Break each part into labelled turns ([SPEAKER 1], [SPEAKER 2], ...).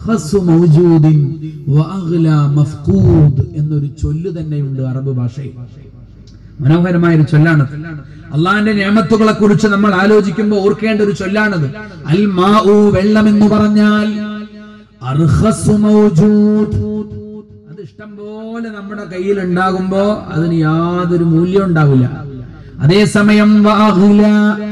[SPEAKER 1] അർഹസു മൗജൂദിൻ വഅഗ്ല മഫ്ഖൂദ് എന്നൊരു ചൊല്ല് തന്നെയുണ്ട് അറബ് ഭാഷയിൽ മനോഹരമായ ഒരു ചൊല്ലാണ് അള്ളാഹിന്റെ നിയമത്തുകളെ കുറിച്ച് നമ്മൾ ആലോചിക്കുമ്പോൾ ഓർക്കേണ്ട ഒരു ചൊല്ലാണത് അൽ മാഉ വെള്ളം എന്ന് പറഞ്ഞാൽ അർഹസു മൗജൂദ് അത് ഇഷ്ടം പോലെ നമ്മുടെ കയ്യിൽ ഉണ്ടാകുമ്പോ അതിന് യാതൊരു മൂല്യം ഉണ്ടാവില്ല അതേസമയം വഅഗ്ല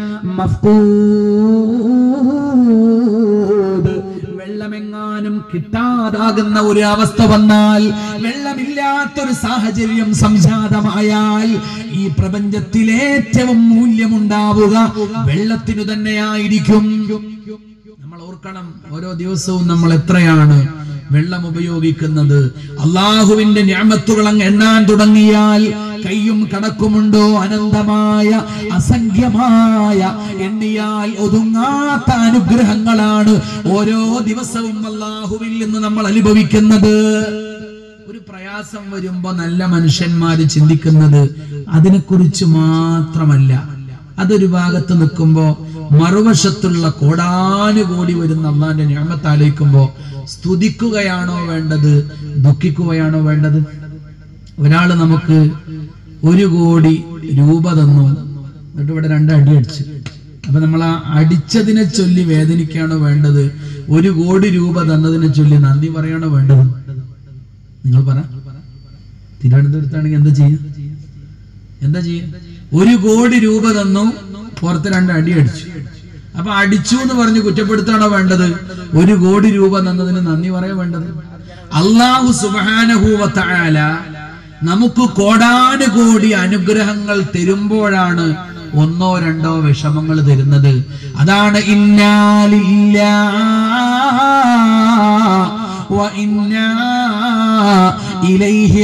[SPEAKER 1] മഫ്ഖൂദ് വെള്ളമെങ്ങാനും കിട്ടാതാകുന്ന ഒരു അവസ്ഥ വന്നാൽ വെള്ളമില്ലാത്തൊരു സാഹചര്യം സംജാതമായാൽ ഈ പ്രപഞ്ചത്തിൽ ഏറ്റവും മൂല്യമുണ്ടാവുക വെള്ളത്തിനു തന്നെയായിരിക്കും നമ്മൾ ഓർക്കണം ഓരോ ദിവസവും നമ്മൾ എത്രയാണ് വെള്ളം ഉപയോഗിക്കുന്നത് അള്ളാഹുവിന്റെ ഞാമത്തുകൾ അങ്ങ് എണ്ണാൻ തുടങ്ങിയാൽ കയ്യും കണക്കുമുണ്ടോ അനന്തമായ അസംഖ്യമായ എണ്ണിയാൽ ഒതുങ്ങാത്ത അനുഗ്രഹങ്ങളാണ് ഓരോ ദിവസവും അള്ളാഹുവിൽ നിന്ന് നമ്മൾ അനുഭവിക്കുന്നത് ഒരു പ്രയാസം വരുമ്പോ നല്ല മനുഷ്യന്മാര് ചിന്തിക്കുന്നത് അതിനെക്കുറിച്ച് മാത്രമല്ല അതൊരു ഭാഗത്ത് നിൽക്കുമ്പോ മറുവശത്തുള്ള കോടാനുകോടി വരുന്ന അള്ളാന്റെ ഞാമത്താലോചിക്കുമ്പോ സ്തുതിക്കുകയാണോ വേണ്ടത് ദുഃഖിക്കുകയാണോ വേണ്ടത് ഒരാള് നമുക്ക് ഒരു കോടി രൂപ തന്നു എന്നിട്ട് ഇവിടെ രണ്ട് അടി അടിച്ചു അപ്പൊ നമ്മൾ ആ അടിച്ചതിനെ ചൊല്ലി വേദനിക്കാണോ വേണ്ടത് ഒരു കോടി രൂപ തന്നതിനെ ചൊല്ലി നന്ദി പറയാണോ വേണ്ടത് നിങ്ങൾ പറ തിരുവനന്തപുരത്താണെങ്കിൽ എന്താ ചെയ്യ എന്താ ചെയ്യ ഒരു കോടി രൂപ തന്നു പുറത്ത് രണ്ട് അടി അടിച്ചു അപ്പൊ അടിച്ചു എന്ന് പറഞ്ഞ് കുറ്റപ്പെടുത്താണോ വേണ്ടത് ഒരു കോടി രൂപ തന്നതിന് നന്ദി പറയാ വേണ്ടത് അള്ളാഹു സുബാനഹൂവത്തായാല നമുക്ക് കോടാനുകോടി അനുഗ്രഹങ്ങൾ തരുമ്പോഴാണ് ഒന്നോ രണ്ടോ വിഷമങ്ങൾ തരുന്നത് അതാണ് ഇന്നാലില്ല وإنا إليه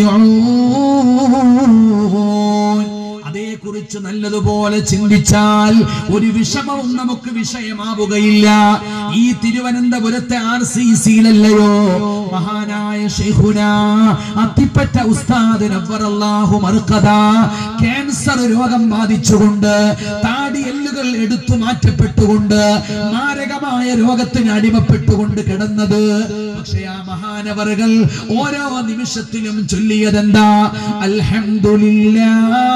[SPEAKER 1] راجعون അതേക്കുറിച്ച് നല്ലതുപോലെ ചിന്തിച്ചാൽ ഒരു വിഷമവും നമുക്ക് വിഷയമാവുകയില്ല ഈ തിരുവനന്തപുരത്തെ ആർ സി സിയിലല്ലയോ മഹാനായ ഷെയ്ഖുന അത്തിപ്പറ്റ ഉസ്താദ് നവ്വറല്ലാഹു മറുക്കഥ ക്യാൻസർ രോഗം ബാധിച്ചുകൊണ്ട് താടി എല്ലുകൾ എടുത്തു മാറ്റപ്പെട്ടുകൊണ്ട് മാരകമായ രോഗത്തിന് അടിമപ്പെട്ടുകൊണ്ട് കിടന്നത് പക്ഷേ ആ മഹാനവറുകൾ ഓരോ നിമിഷത്തിലും ചൊല്ലിയതെന്താ അൽഹംദുലില്ലാ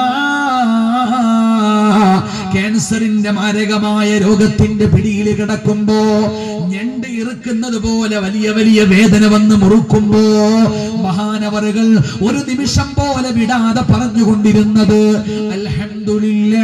[SPEAKER 1] ക്യാൻസറിന്റെ മാരകമായ രോഗത്തിന്റെ പിടിയിൽ കിടക്കുമ്പോ ഞണ്ട് ഇറുക്കുന്നത് പോലെ വലിയ വലിയ വേദന വന്ന് മുറുക്കുമ്പോ മഹാനവറുകൾ ഒരു നിമിഷം പോലെ വിടാതെ പറഞ്ഞുകൊണ്ടിരുന്നത് അൽഹംദുലില്ലാ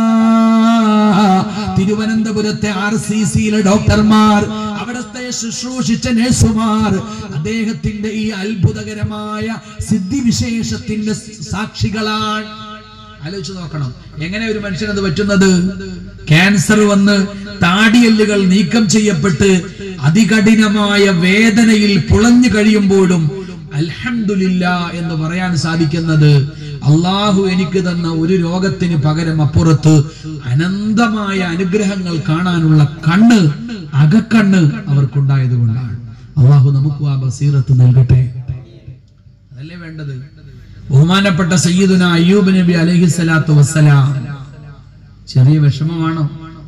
[SPEAKER 1] തിരുവനന്തപുരത്തെ ആർ സി സിയിലെ ഡോക്ടർമാർ അവിടുത്തെ ശുശ്രൂഷിച്ച നഴ്സുമാർ അദ്ദേഹത്തിന്റെ ഈ അത്ഭുതകരമായ സിദ്ധിവിശേഷത്തിന്റെ സാക്ഷികളാണ് ആലോചിച്ച് നോക്കണം എങ്ങനെ ഒരു മനുഷ്യനത് പറ്റുന്നത് ക്യാൻസർ വന്ന് താടിയെല്ലുകൾ നീക്കം ചെയ്യപ്പെട്ട് അതികഠിനമായ വേദനയിൽ പുളഞ്ഞു കഴിയുമ്പോഴും അൽഹംദുലില്ല എന്ന് പറയാൻ സാധിക്കുന്നത് അള്ളാഹു എനിക്ക് തന്ന ഒരു രോഗത്തിന് പകരം അപ്പുറത്ത് അനന്തമായ അനുഗ്രഹങ്ങൾ കാണാനുള്ള കണ്ണ് അകക്കണ്ണ് അവർക്കുണ്ടായത് കൊണ്ടാണ് അള്ളാഹു നമുക്ക് ആ ബസീറത്ത് നൽകട്ടെ അതല്ലേ വേണ്ടത് ബഹുമാനപ്പെട്ട സയ്യിദുന അയ്യൂബ് നബി അലൈഹി സ്വലാത്തു വസ്സലാം ചെറിയ വിഷമമാണോ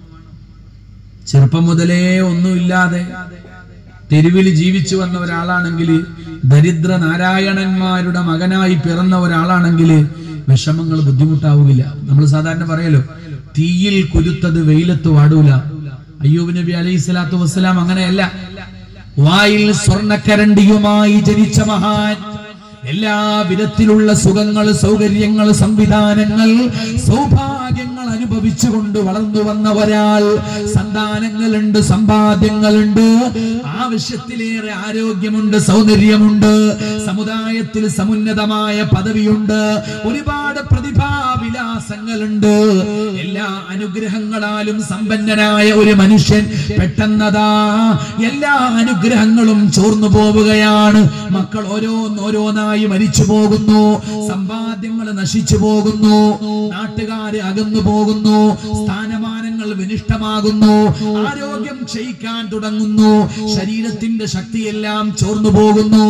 [SPEAKER 1] ചെറുപ്പം മുതലേ ഒന്നുമില്ലാതെ തെരുവിൽ ജീവിച്ചു വന്ന ഒരാളാണെങ്കിൽ ദരിദ്ര നാരായണന്മാരുടെ മകനായി പിറന്ന ഒരാളാണെങ്കിൽ വിഷമങ്ങൾ ബുദ്ധിമുട്ടാവുകയില്ല നമ്മൾ സാധാരണ പറയലോ തീയിൽ കുരുത്തത് വെയിലത്ത് വാടൂല അയ്യൂബ് നബി അലൈഹി സ്വലാത്തു വസ്സലാം അങ്ങനെയല്ല വായിൽ സ്വർണക്കരണ്ടിയുമായി ജനിച്ച മഹാൻ എല്ലാ വിധത്തിലുള്ള സുഖങ്ങൾ സൗകര്യങ്ങൾ സംവിധാനങ്ങൾ സൗഭാഗ്യങ്ങൾ അനുഭവിച്ചുകൊണ്ട് വളർന്നു വന്ന ഒരാൾ സന്താനങ്ങളുണ്ട് സമ്പാദ്യങ്ങളുണ്ട് ആവശ്യത്തിലേറെ ആരോഗ്യമുണ്ട് സൗന്ദര്യമുണ്ട് സമുദായത്തിൽ സമുന്നതമായ പദവിയുണ്ട് ഒരുപാട് പ്രതിഭാവിലാസങ്ങളുണ്ട് എല്ലാ അനുഗ്രഹങ്ങളാലും സമ്പന്നനായ ഒരു മനുഷ്യൻ പെട്ടെന്നതാ എല്ലാ അനുഗ്രഹങ്ങളും ചോർന്നു പോവുകയാണ് മക്കൾ ഓരോന്നോരോന്നായി മരിച്ചു പോകുന്നു സമ്പാദ്യങ്ങൾ നശിച്ചു പോകുന്നു നാട്ടുകാര് അകന്നു പോകുന്നു സ്ഥാനമാനങ്ങൾ വിനിഷ്ടമാകുന്നു ആരോഗ്യം ക്ഷയിക്കാൻ തുടങ്ങുന്നു ശരീരത്തിന്റെ ശക്തിയെല്ലാം ചോർന്നു പോകുന്നു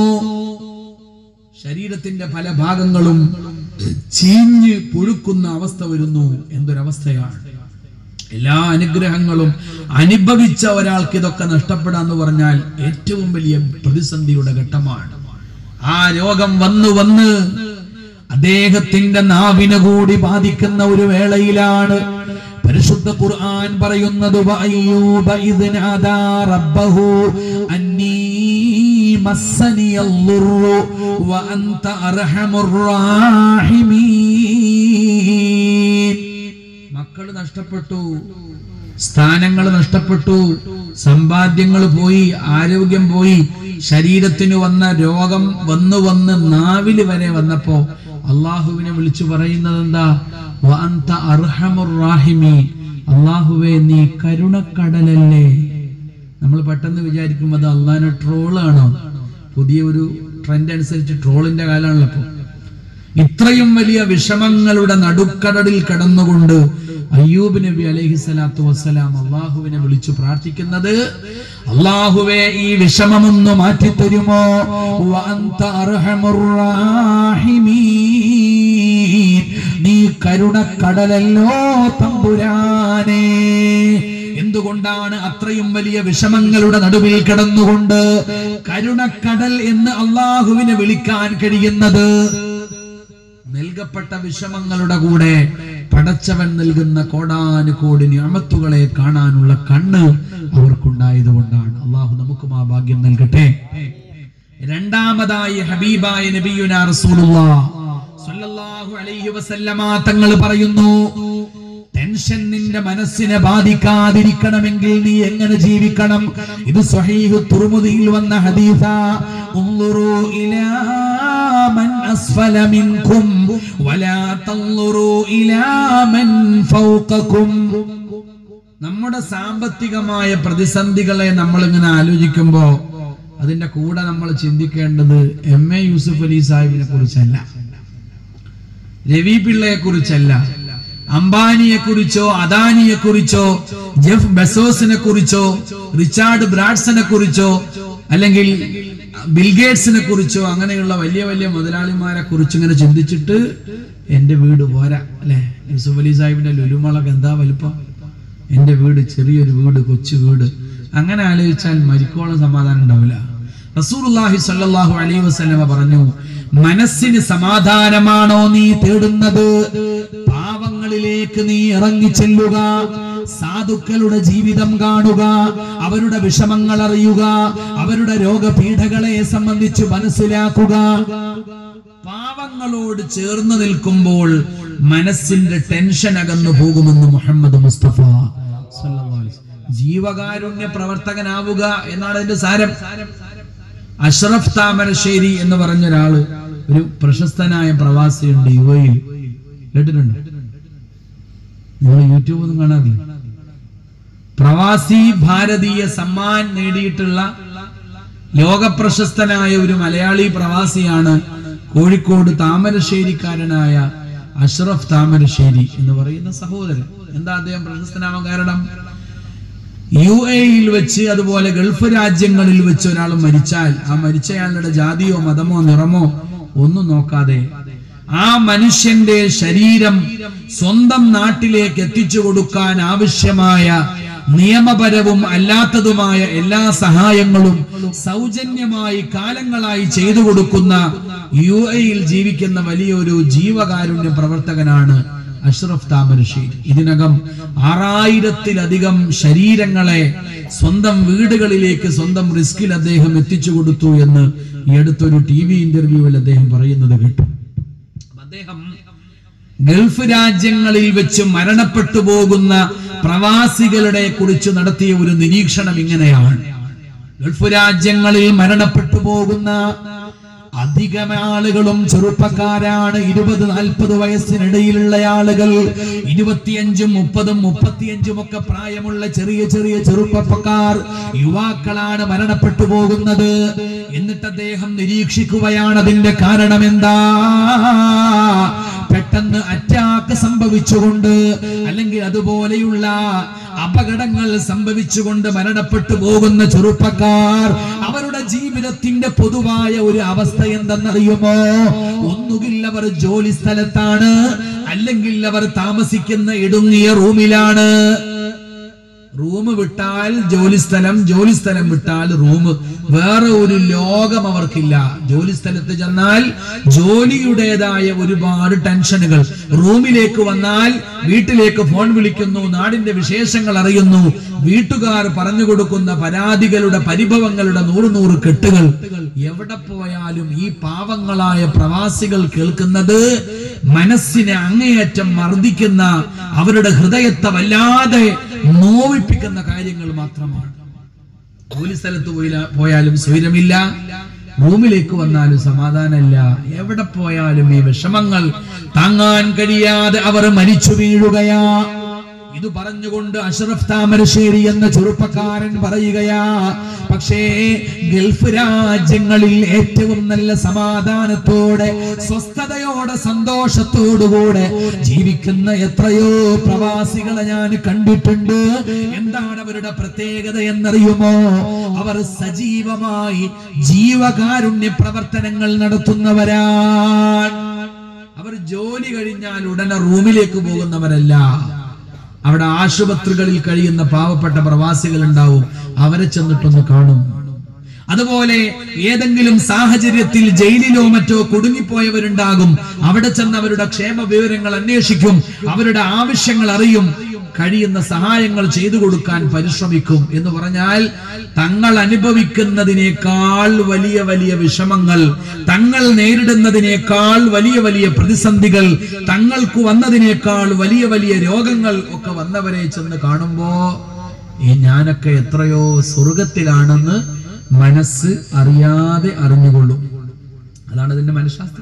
[SPEAKER 1] ശരീരത്തിന്റെ പല ഭാഗങ്ങളും ചീഞ്ഞ് പുഴുക്കുന്ന അവസ്ഥ വരുന്നു എന്തൊരവസ്ഥയാണ് എല്ലാ അനുഗ്രഹങ്ങളും അനുഭവിച്ച ഒരാൾക്ക് ഇതൊക്കെ നഷ്ടപ്പെടാന്ന് പറഞ്ഞാൽ ഏറ്റവും വലിയ പ്രതിസന്ധിയുടെ ഘട്ടമാണ് ആ രോഗം വന്നു വന്ന് അദ്ദേഹത്തിന്റെ നാവിനെ കൂടി ബാധിക്കുന്ന ഒരു വേളയിലാണ് പരിശുദ്ധ ഖുർആൻ പറയുന്നത് വഅയ്യൂബ ഇദ് നാദാ റബ്ബഹു അന്നീ മസ്സനിയൽ ളുർറു വഅൻത അർഹമുർ റാഹിമീൻ മക്കള് നഷ്ടപ്പെട്ടു സ്ഥാനങ്ങൾ നഷ്ടപ്പെട്ടു സമ്പാദ്യങ്ങൾ പോയി ആരോഗ്യം പോയി ശരീരത്തിന് വന്ന രോഗം വന്നു വന്ന് നാവില് വരെ വന്നപ്പോ അള്ളാഹുവിനെ വിളിച്ചു പറയുന്നത് എന്താ വഅൻത അർഹമുർ റാഹിമീൻ അള്ളാഹുവേ നീ കരുണക്കടലല്ലേ നമ്മൾ പെട്ടെന്ന് വിചാരിക്കും അത് അള്ളാഹിനെ ട്രോളാണോ പുതിയ ഒരു ട്രെൻഡ് അനുസരിച്ച് ട്രോളിന്റെ കാലമാണല്ലോ ഇപ്പൊ ഇത്രയും വലിയ വിഷമങ്ങളുടെ നടുക്കടലിൽ കടന്നുകൊണ്ട് അയ്യൂബ് നബി അലൈഹി സ്വലാത്തു വസ്സലാം അള്ളാഹുവിനെ വിളിച്ചു പ്രാർത്ഥിക്കുന്നത് അള്ളാഹുവെ ഈ വിഷമമൊന്ന് മാറ്റിത്തരുമോ വഅന്ത അർഹമുർ റാഹിമീൻ. നീ കരുണക്കടലല്ലോ തമ്പുരാനേ എന്തുകൊണ്ടാണ് അത്രയും വലിയ വിഷമങ്ങളുടെ നടുവിൽ കിടന്നുകൊണ്ട് കരുണക്കടൽ എന്ന് അള്ളാഹുവിനെ വിളിക്കാൻ കഴിയുന്നത് നൽകപ്പെട്ട വിഷമങ്ങളുടെ കൂടെ പടച്ചവൻ നൽകുന്ന കോടാനുകോടി ഞാമത്തുകളെ കാണാനുള്ള കണ്ണ് അവർക്കുണ്ടായത് കൊണ്ടാണ് അള്ളാഹു നമുക്കും ആ ഭാഗ്യം നൽകട്ടെ രണ്ടാമതായി ഹബീബായ നബിയുന റസൂലുള്ളാഹ് സ്വല്ലല്ലാഹു അലൈഹി വസല്ലമ തങ്ങൾ പറയുന്നു ടെൻഷൻ നിന്റെ മനസ്സിനെ ബാധിക്കാതിരിക്കണമെങ്കിൽ നീ എങ്ങനെ ജീവിക്കണം ഇത് സ്വഹീഹ് തുർമുദിയിൽ വന്ന ഹദീസ ഉൻളുറു ഇലാ മൻ അസ്ഫല മിൻകും വലാ തൻളുറു ഇലാ മൻ ഫൗഖകും നമ്മുടെ സാമ്പത്തികമായ പ്രതിസന്ധികളെ നമ്മൾ ഇങ്ങനെ ആലോചിക്കുമ്പോ അതിന്റെ കൂടെ നമ്മൾ ചിന്തിക്കേണ്ടത് എം എ യൂസുഫ് അലി സാഹിബിനെ കുറിച്ചല്ല രവി പിള്ളയെ കുറിച്ചല്ല അംബാനിയെ കുറിച്ചോ അദാനിയെ കുറിച്ചോ ജെഫ് ബെസോസിനെ കുറിച്ചോ റിച്ചാർഡ് ബ്രാഡ്സനെ കുറിച്ചോ അല്ലെങ്കിൽ ബിൽഗേറ്റ്സിനെ കുറിച്ചോ അങ്ങനെയുള്ള വലിയ വലിയ മുതലാളിമാരെ കുറിച്ച് ഇങ്ങനെ ചിന്തിച്ചിട്ട് എന്റെ വീട് പോരാ അല്ലെ യൂസുഫ് അലി സാഹിബിന്റെ ലുലുമളക്ക് എന്താ വലുപ്പം എന്റെ വീട് ചെറിയൊരു വീട് കൊച്ചു വീട് അങ്ങനെ ആലോചിച്ചാൽ മരിക്കോളം സമാധാനം ഉണ്ടാവില്ല റസൂലുള്ളാഹി സ്വല്ലല്ലാഹു അലൈഹി വസല്ലമ പറഞ്ഞു മനസ്സിന് സമാധാനമാണോ നീ തേടുന്നത് പാവങ്ങളിലേക്ക് നീ ഇറങ്ങി ചെല്ലുക സാധുക്കളുടെ ജീവിതം കാണുക അവരുടെ വിഷമങ്ങൾ അറിയുക അവരുടെ രോഗപീഠകളെ സംബന്ധിച്ച് മനസ്സിലാക്കുക പാവങ്ങളോട് ചേർന്ന് നിൽക്കുമ്പോൾ മനസ്സിന്റെ ടെൻഷൻ അകന്നു പോകുമെന്ന് മുഹമ്മദ് മുസ്തഫ സല്ലല്ലാഹു അലൈഹി വസല്ലം. ജീവകാരുണ്യ പ്രവർത്തകനാവുക എന്നാണ് അതിന്റെ സാരം അഷ്റഫ് താമരശ്ശേരി എന്ന് പറഞ്ഞ ഒരാള് ഒരു പ്രശസ്തനായ പ്രവാസിയുണ്ട് യു എയിൽ കേട്ടിട്ടുണ്ട് നിങ്ങൾ യൂട്യൂബ് ഒന്നും കാണാറില്ല പ്രവാസി ഭാരതീയ സമ്മാൻ നേടിയിട്ടുള്ള ലോകപ്രശസ്തനായ ഒരു മലയാളി പ്രവാസിയാണ് കോഴിക്കോട് താമരശ്ശേരിക്കാരനായ അഷ്റഫ് താമരശ്ശേരി എന്ന് പറയുന്ന സഹോദരൻ എന്താ അദ്ദേഹം പ്രശസ്തനാവാൻ കാരണം യു എയിൽ വെച്ച് അതുപോലെ ഗൾഫ് രാജ്യങ്ങളിൽ വെച്ച് ഒരാൾ മരിച്ചാൽ ആ മരിച്ചയാളുടെ ജാതിയോ മതമോ നിറമോ ഒന്നും നോക്കാതെ ആ മനുഷ്യന്റെ ശരീരം സ്വന്തം നാട്ടിലേക്ക് എത്തിച്ചു കൊടുക്കാൻ ആവശ്യമായ നിയമപരവും അല്ലാത്തതുമായ എല്ലാ സഹായങ്ങളും സൗജന്യമായി കാലങ്ങളായി ചെയ്തു കൊടുക്കുന്ന യു എയിൽ ജീവിക്കുന്ന വലിയൊരു ജീവകാരുണ്യ പ്രവർത്തകനാണ് അഷ്റഫ് താമരശ്ശേരി ഇതിനകം ആറായിരത്തിലധികം ശരീരങ്ങളെ സ്വന്തം വീടുകളിലേക്ക് സ്വന്തം റിസ്കിൽ അദ്ദേഹം എത്തിച്ചു കൊടുത്തു എന്ന് ഈ അടുത്തൊരു ടി വി ഇന്റർവ്യൂവിൽ അദ്ദേഹം പറയുന്നത് കേട്ടു അപ്പൊ അദ്ദേഹം ഗൾഫ് രാജ്യങ്ങളിൽ വെച്ച് മരണപ്പെട്ടു പോകുന്ന പ്രവാസികളുടെ കുറിച്ച് നടത്തിയ ഒരു നിരീക്ഷണം ഇങ്ങനെയാണ് ഗൾഫ് രാജ്യങ്ങളിൽ മരണപ്പെട്ടു പോകുന്ന അധികം ആളുകളും ചെറുപ്പക്കാരാണ് ഇരുപത് നാൽപ്പത് വയസ്സിനിടയിലുള്ള ആളുകൾ ഇരുപത്തിയഞ്ചും മുപ്പതും മുപ്പത്തിയഞ്ചും ഒക്കെ പ്രായമുള്ള ചെറിയ ചെറിയ ചെറുപ്പക്കാർ യുവാക്കളാണ് മരണപ്പെട്ടു പോകുന്നത് എന്നിട്ട് അദ്ദേഹം നിരീക്ഷിക്കുകയാണ് അതിന്റെ കാരണം എന്താ പെട്ടെന്ന് അറ്റാക്ക് സംഭവിച്ചുകൊണ്ട് അല്ലെങ്കിൽ അതുപോലെയുള്ള അപകടങ്ങൾ സംഭവിച്ചുകൊണ്ട് മരണപ്പെട്ടു പോകുന്ന ചെറുപ്പക്കാർ അവരുടെ ജീവിതത്തിന്റെ പൊതുവായ ഒരു അവസ്ഥ എന്തെന്നറിയുമോ ഒന്നുകിൽ അവർ ജോലി സ്ഥലത്താണ് അല്ലെങ്കിൽ അവർ താമസിക്കുന്ന ഇടുങ്ങിയ റൂമിലാണ് റൂം വിട്ടാൽ ജോലിസ്ഥലം ജോലിസ്ഥലം വിട്ടാൽ റൂം വേറെ ഒരു ലോകം അവർക്കില്ല ജോലിസ്ഥലത്ത് ചെന്നാൽ ജോലിയുടേതായ ഒരുപാട് ടെൻഷനുകൾ റൂമിലേക്ക് വന്നാൽ വീട്ടിലേക്ക് ഫോൺ വിളിക്കുന്നു നാടിന്റെ വിശേഷങ്ങൾ അറിയുന്നു വീട്ടുകാർ പറഞ്ഞു കൊടുക്കുന്ന പരാതികളുടെ പരിഭവങ്ങളുടെ നൂറ് നൂറ് കെട്ടുകൾ എവിടെ പോയാലും ഈ പാവങ്ങളായ പ്രവാസികൾ കേൾക്കുന്നത് മനസ്സിനെ അങ്ങേയറ്റം മർദ്ദിക്കുന്ന അവരുടെ ഹൃദയത്തെ വല്ലാതെ നോവിപ്പിക്കുന്ന കാര്യങ്ങൾ മാത്രമാണ് ജോലി സ്ഥലത്ത് പോയില്ല പോയാലും സ്വൈരമില്ല റൂമിലേക്ക് വന്നാലും സമാധാനമില്ല എവിടെ പോയാലും ഈ വിഷമങ്ങൾ താങ്ങാൻ കഴിയാതെ അവർ മരിച്ചു വീഴുകയാ ഇത് പറഞ്ഞുകൊണ്ട് അഷറഫ് താമരശ്ശേരി എന്ന ചെറുപ്പക്കാരൻ പറയുകയാ പക്ഷേ ഗൾഫ് രാജ്യങ്ങളിൽ ഏറ്റവും നല്ല സമാധാനത്തോടെ സ്വസ്ഥതയോടെ സന്തോഷത്തോടുകൂടെ ജീവിക്കുന്ന എത്രയോ പ്രവാസികളെ ഞാൻ കണ്ടിട്ടുണ്ട് എന്താണ് അവരുടെ പ്രത്യേകത എന്നറിയുമോ അവർ സജീവമായി ജീവകാരുണ്യ പ്രവർത്തനങ്ങൾ നടത്തുന്നവരാണ് അവർ ജോലി കഴിഞ്ഞാൽ ഉടനെ റൂമിലേക്ക് പോകുന്നവരല്ല അവിടെ ആശുപത്രികളിൽ കഴിയുന്ന പാവപ്പെട്ട പ്രവാസികൾ ഉണ്ടാവും അവരെ ചെന്നിട്ടൊന്ന് കാണും അതുപോലെ ഏതെങ്കിലും സാഹചര്യത്തിൽ ജയിലിലോ മറ്റോ കുടുങ്ങിപ്പോയവരുണ്ടാകും അവിടെ ചെന്ന് അവരുടെ ക്ഷേമ വിവരങ്ങൾ അന്വേഷിക്കും അവരുടെ ആവശ്യങ്ങൾ അറിയും കഴിയുന്ന സഹായങ്ങൾ ചെയ്തു കൊടുക്കാൻ പരിശ്രമിക്കും എന്ന് പറഞ്ഞാൽ തങ്ങൾ അനുഭവിക്കുന്നതിനേക്കാൾ വലിയ വലിയ വിഷമങ്ങൾ തങ്ങൾ നേരിടുന്നതിനേക്കാൾ വലിയ വലിയ പ്രതിസന്ധികൾ തങ്ങൾക്ക് വന്നതിനേക്കാൾ വലിയ വലിയ രോഗങ്ങൾ ഒക്കെ വന്നവരെ ചെന്ന് കാണുമ്പോ ഈ ഞാനൊക്കെ എത്രയോ സ്വർഗത്തിലാണെന്ന് മനസ്സ് അറിയാതെ അറിഞ്ഞുകൊള്ളും അതാണ് ഇതിന്റെ മനഃശാസ്ത്രം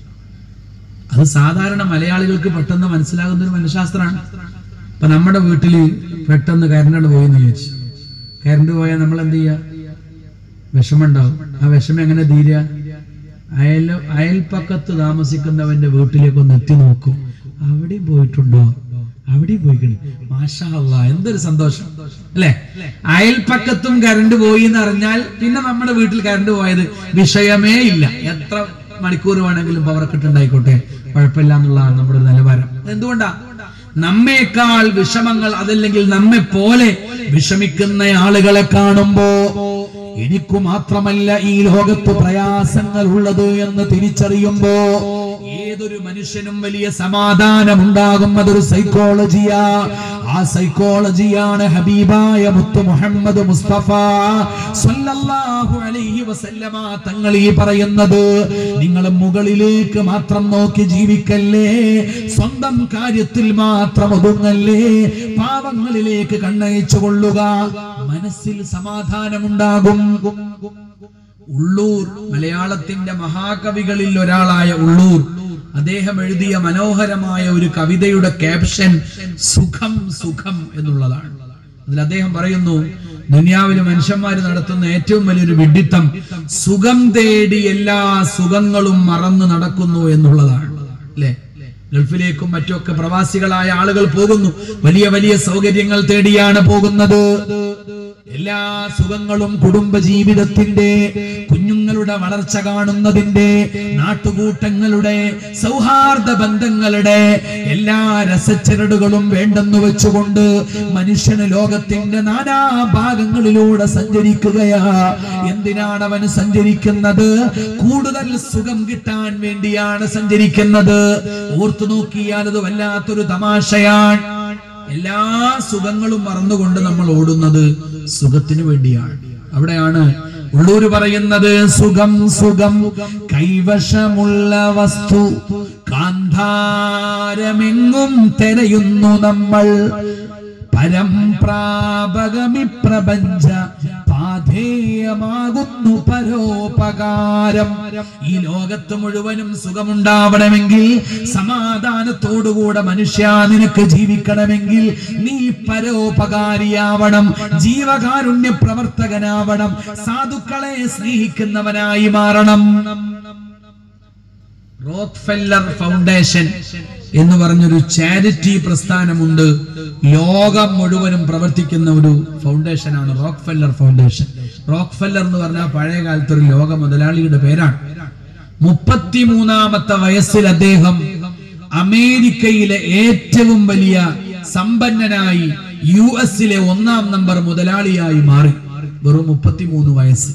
[SPEAKER 1] അത് സാധാരണ മലയാളികൾക്ക് പെട്ടെന്ന് മനസ്സിലാകുന്ന ഒരു മനഃശാസ്ത്രമാണ് ഇപ്പൊ നമ്മുടെ വീട്ടില് പെട്ടെന്ന് കരണ്ട് പോയി എന്ന് വിചാരിച്ചു കരണ്ട് പോയാൽ നമ്മൾ എന്ത് ചെയ്യുക വിഷമുണ്ടാവും ആ വിഷമം എങ്ങനെ തീരുക അയൽ അയൽപ്പക്കത്ത് താമസിക്കുന്നവന്റെ വീട്ടിലേക്ക് ഒന്ന് എത്തി നോക്കും അവിടെയും പോയിട്ടുണ്ടോ അവിടെയും പോയിക്കണ് മാഷാ അല്ലാ എന്തൊരു സന്തോഷം അല്ലെ അയൽപ്പക്കത്തും കരണ്ട് പോയി എന്ന് അറിഞ്ഞാൽ പിന്നെ നമ്മുടെ വീട്ടിൽ കരണ്ട് പോയത് വിഷയമേ ഇല്ല എത്ര മണിക്കൂർ വേണമെങ്കിലും പവർ കട്ട് ഉണ്ടായിക്കോട്ടെ കുഴപ്പമില്ല എന്നുള്ളതാണ് നമ്മുടെ ഒരു നിലവാരം എന്തുകൊണ്ടാ നമ്മേക്കാൾ വിഷമങ്ങൾ അതല്ലെങ്കിൽ നമ്മെ പോലെ വിഷമിക്കുന്ന ആളുകളെ കാണുമ്പോ എനിക്കു മാത്രമല്ല ഈ ലോകത്ത് പ്രയാസങ്ങൾ ഉള്ളത് എന്ന് തിരിച്ചറിയുമ്പോ ഏതൊരു മനുഷ്യനും വലിയ സമാധാനം ഉണ്ടാകും അതൊരു സൈക്കോളജിയാ ആ സൈക്കോളജിയാണ് ഹബീബായ മുത്തു മുഹമ്മദ് മുസ്തഫ സല്ലല്ലാഹു അലൈഹി വസല്ലമ തങ്ങൾ ഈ പറയുന്നത് നിങ്ങൾ മുകളിലേക്ക് മാത്രം നോക്കി ജീവിക്കല്ലേ സ്വന്തം കാര്യത്തിൽ മാത്രം ഒതുങ്ങല്ലേ പാവങ്ങളിലേക്ക് കണ്ണയച്ചു കൊള്ളുക മനസ്സിൽ സമാധാനമുണ്ടാകും ഉള്ളൂർ മലയാളത്തിന്റെ മഹാകവികളിൽ ഒരാളായ ഉള്ളൂർ അദ്ദേഹം എഴുതിയ മനോഹരമായ ഒരു കവിതയുടെ ക്യാപ്ഷൻ സുഖം സുഖം എന്നുള്ളതാണ് അതിൽ അദ്ദേഹം പറയുന്നു ദുനിയാവിൽ മനുഷ്യന്മാർ നടത്തുന്ന ഏറ്റവും വലിയൊരു വിഡിത്തം സുഖം തേടി എല്ലാ സുഖങ്ങളും മറന്നു നടക്കുന്നു എന്നുള്ളതാണ് അല്ലേ ഗൾഫിലേക്കും മറ്റുമൊക്കെ പ്രവാസികളായ ആളുകൾ പോകുന്നു വലിയ വലിയ സൗകര്യങ്ങൾ തേടിയാണ് പോകുന്നത് എല്ലാ സുഖങ്ങളും കുടുംബ ജീവിതത്തിന്റെ കുഞ്ഞുങ്ങളുടെ വളർച്ച കാണുന്നതിന്റെ നാട്ടുകൂട്ടങ്ങളുടെ സൗഹാർദ്ദ ബന്ധങ്ങളുടെ എല്ലാ രസച്ചരടുകളും വേണ്ടെന്ന് വെച്ചുകൊണ്ട് മനുഷ്യന് ലോകത്തിന്റെ നാനാ ഭാഗങ്ങളിലൂടെ സഞ്ചരിക്കുകയാ എന്തിനാണ് അവൻ സഞ്ചരിക്കുന്നത് കൂടുതൽ സുഖം കിട്ടാൻ വേണ്ടിയാണ് സഞ്ചരിക്കുന്നത് ഓർത്തു നോക്കിയാൽ അത് വല്ലാത്തൊരു തമാശയാണ് എല്ലാ സുഖങ്ങളും മറന്നുകൊണ്ട് നമ്മൾ ഓടുന്നത് സുഖത്തിനു വേണ്ടിയാണ് അവിടെയാണ് ഉള്ളൂര് പറയുന്നത് സുഖം സുഖം കൈവശമുള്ള വസ്തു കാന്താരമെങ്ങും തെരയുന്നു നമ്മൾ പരം പ്രാപകമി പ്രപഞ്ച പാധേയമാകുന്നു പരോപകാരം ഈ ലോകത്ത് മുഴുവനും സുഖമുണ്ടാവണമെങ്കിൽ സമാധാനത്തോടുകൂടെ മനുഷ്യ നിനക്ക് ജീവിക്കണമെങ്കിൽ നീ പരോപകാരിയാവണം ജീവകാരുണ്യ പ്രവർത്തകനാവണം സാധുക്കളെ സ്നേഹിക്കുന്നവനായി മാറണം റോക്ക്ഫെല്ലർ ഫൗണ്ടേഷൻ എന്ന് പറഞ്ഞൊരു ചാരിറ്റി പ്രസ്ഥാനമുണ്ട് ലോകം മുഴുവനും പ്രവർത്തിക്കുന്ന ഒരു ഫൗണ്ടേഷനാണ് റോക്ക്ഫെല്ലർ ഫൗണ്ടേഷൻ റോക്ക്ഫെല്ലർ എന്ന് പറഞ്ഞാൽ പഴയ കാലത്ത് ഒരു ലോക മുതലാളിയുടെ പേരാണ് മുപ്പത്തിമൂന്നാമത്തെ വയസ്സിൽ അദ്ദേഹം അമേരിക്കയിലെ ഏറ്റവും വലിയ സമ്പന്നനായി യു എസിലെ ഒന്നാം നമ്പർ മുതലാളിയായി മാറി വെറും മുപ്പത്തിമൂന്ന് വയസ്സ്